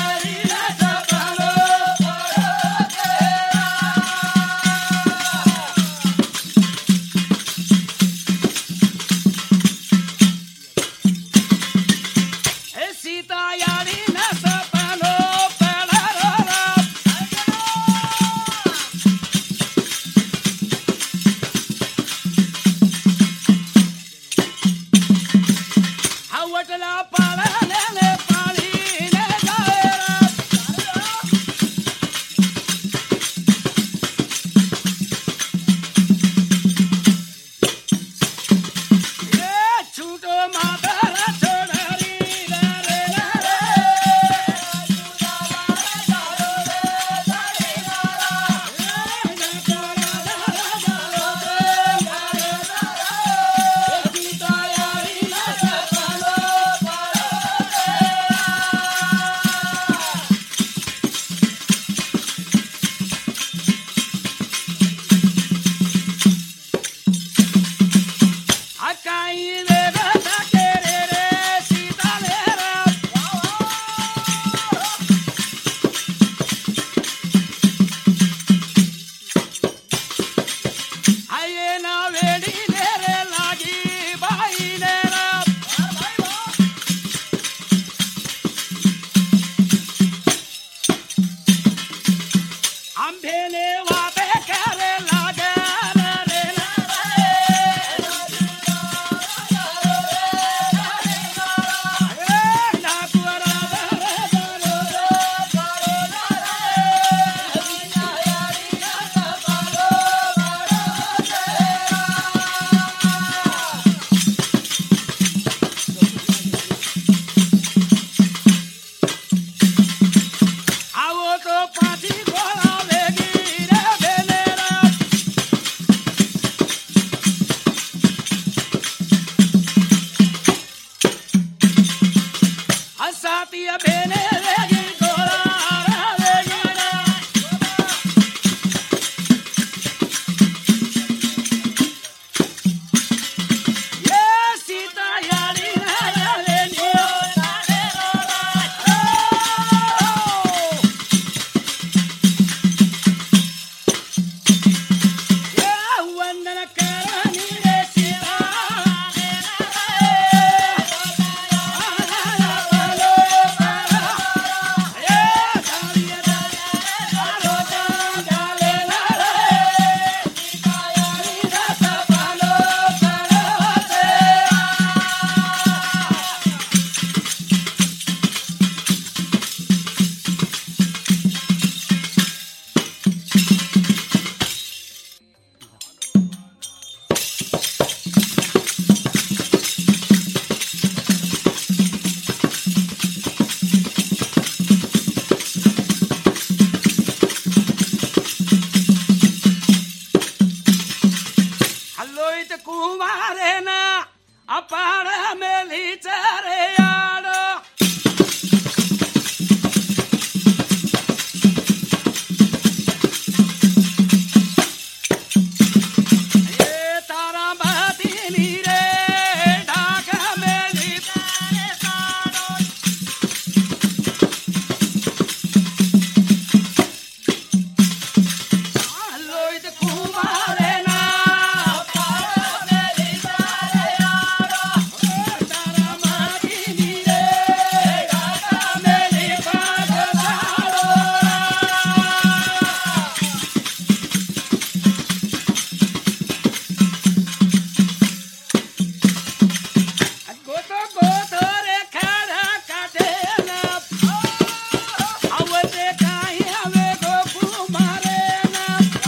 ಮಾತಿಯ ಬೇನೆ ರೇಗಿ ಗೋರಾರ ರೇಗಿನ. ಏ ಸೀತಾ ಯಾರಿನ ಯಾರೇ ನೀವು? ಏ ವಂದನ ಕರ ನೀರೇ ಸೀತಾ ಅಲ್ಲೋಯ್ತ ಕುಮಾರೇನ ಅಪಾರ ಮೇಲಿ ಚರೆಯಾಡು ಏ ತಾರಾಂಬತಿ ನೀರೇ ಢಾಕ ಮೇಲಿ ತಾರೆಸಾಡು. ಅಲ್ಲೋಯ್ತ ಕುಮಾರೇನ ಗೋತೋ ಗೋತೋ ರೇ ಖಾಡ ಕಾಟೇನ ಅವತೆ ಕಾಯಿ ಅವೆ ಗೋ ಕುಮಾರೇನ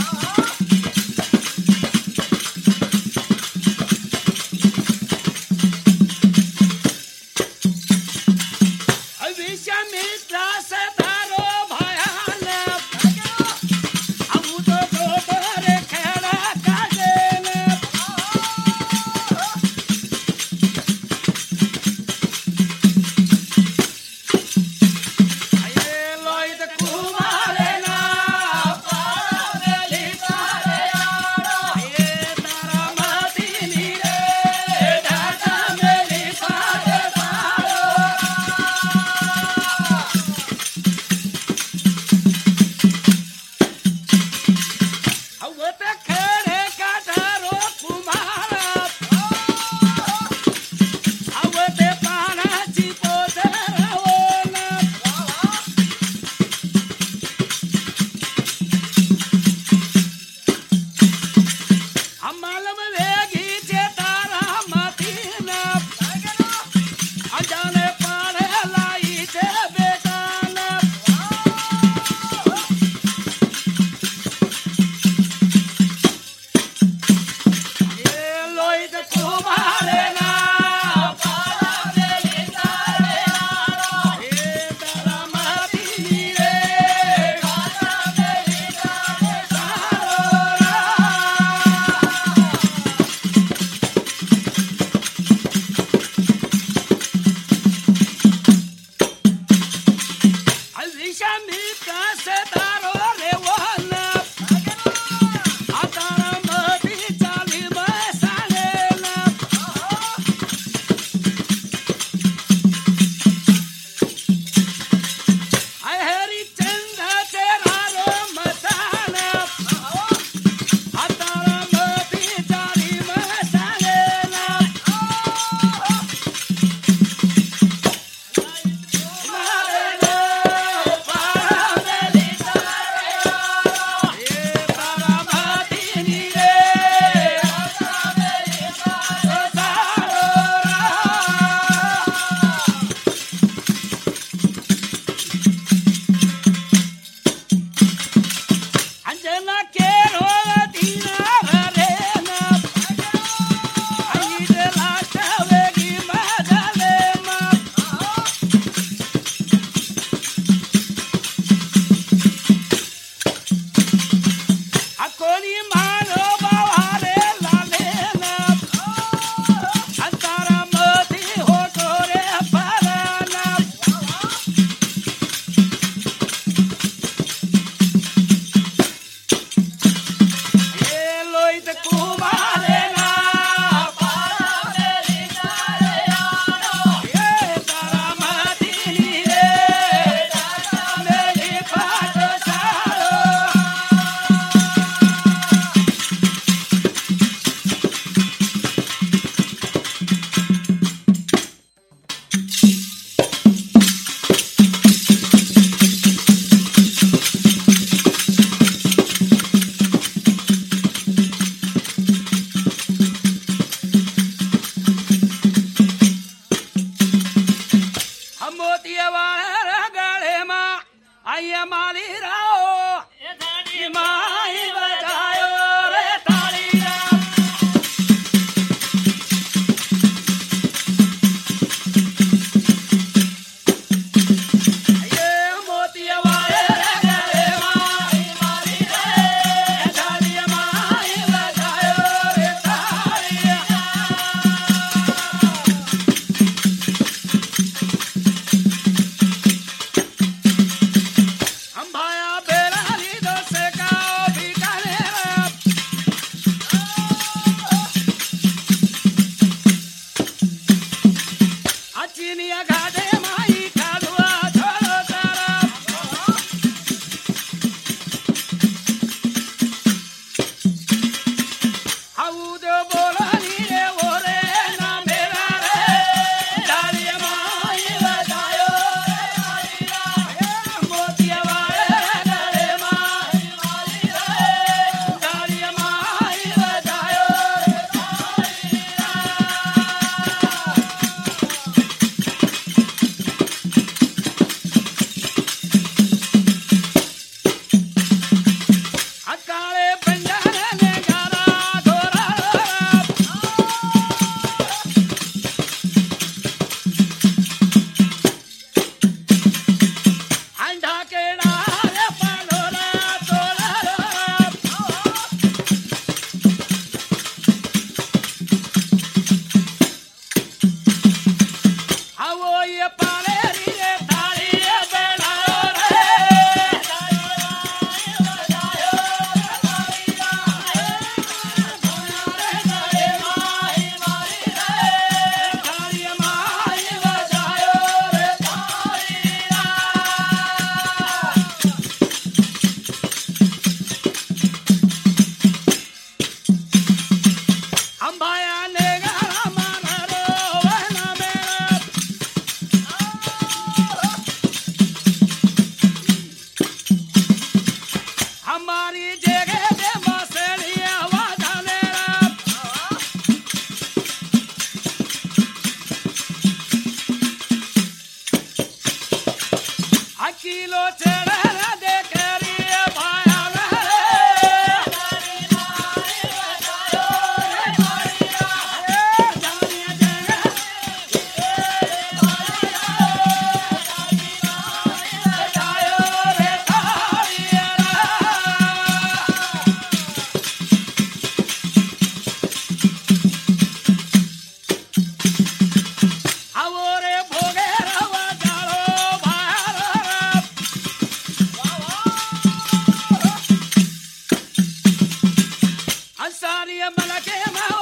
ವಿಷಮಿತ್ರ ಸತಾರೋ ಭಯಾನ ಅವುದೋ ಗೋತೋ ರೇ ಖಾಡ ಕಾಟೇನ ಲೋಯ್ದ ಕುಮಾರೇನ ಪಾರದಲ್ಲಿ ತಾರೆಯಾಡೋ. ಏ ತಾರಾಮತಿ ನೀರೇ ಢಾಕ ಮೇಲಿ ಪಾದಸಾರೋ. ಅವತ ಖಡೆ ಕಾಟಾರೋ ಕುಮಾರ ಅವತೆ ಪಾನ ಚಿಪೋದರವೋನ ಅಮ್ಮಲಮ ವೇಗಿ ಚೇತಾರ ಮತೀನ ಅಜಾನೆ ಪಾಡೆ ಲಾಯಿ ಚೇ ಬೇಟಾನ ಏ ಲೋಯ್ದ ಕುಮಾರೇನ ಪಾರದಲ್ಲಿ ತಾರೆಯಾಡೋ. ಏ ತಾರಾಮತಿ ನೀರೇ ಢಾಕ ಮೇಲಿ ತಾರೆಸಾರೋ. ವಿಷಮಿತ್ರ ಸತಾರೋ ರೇವನ ಅತಾರಮತಿ ಚಾಲಿ ಮಸಾಲೇನ ಹರಿ ಚಂದ ಚೇರಾರೋ ಮಸಾಲ ಅತಾರಮತಿ ಚಾಲಿ ಮಸಾಲೇನ ಮಾರೇನ ಪಾರದಲ್ಲಿ ತಾರೆಯಾಡೋ. गले मा आइया माली राओ माई बजायो रे ताली मोतिया वाले गले मा माली रे ताली माई बजायो रे ताली अंबाया बेलाली दस का बिकाने अचिनिया घाटे माई कालुआ छोड़ो तारा हाउद बोलानी रे ओरे ना मेरा रे डालिया माई बजायो मोतिया वाले गले माई माली रे डालिया माई बजायो अकाले पंजाने ने गारा गोरा अंडा के डाले पलोरा तोरा आवो ये पाले रे ताली बेला रे अंबाया ने गारा माना रो वना मेरा हमारी जगह पे मसलिया वादा मेरा अकीलो चढ़ा दे करिए भाया ಅವರೇ ಭೋಗೆ ರವ ಜಾಳೋ ಬಾರ ಅಂಸಾರಿಯ ಮಲಕೆ ಮಾವ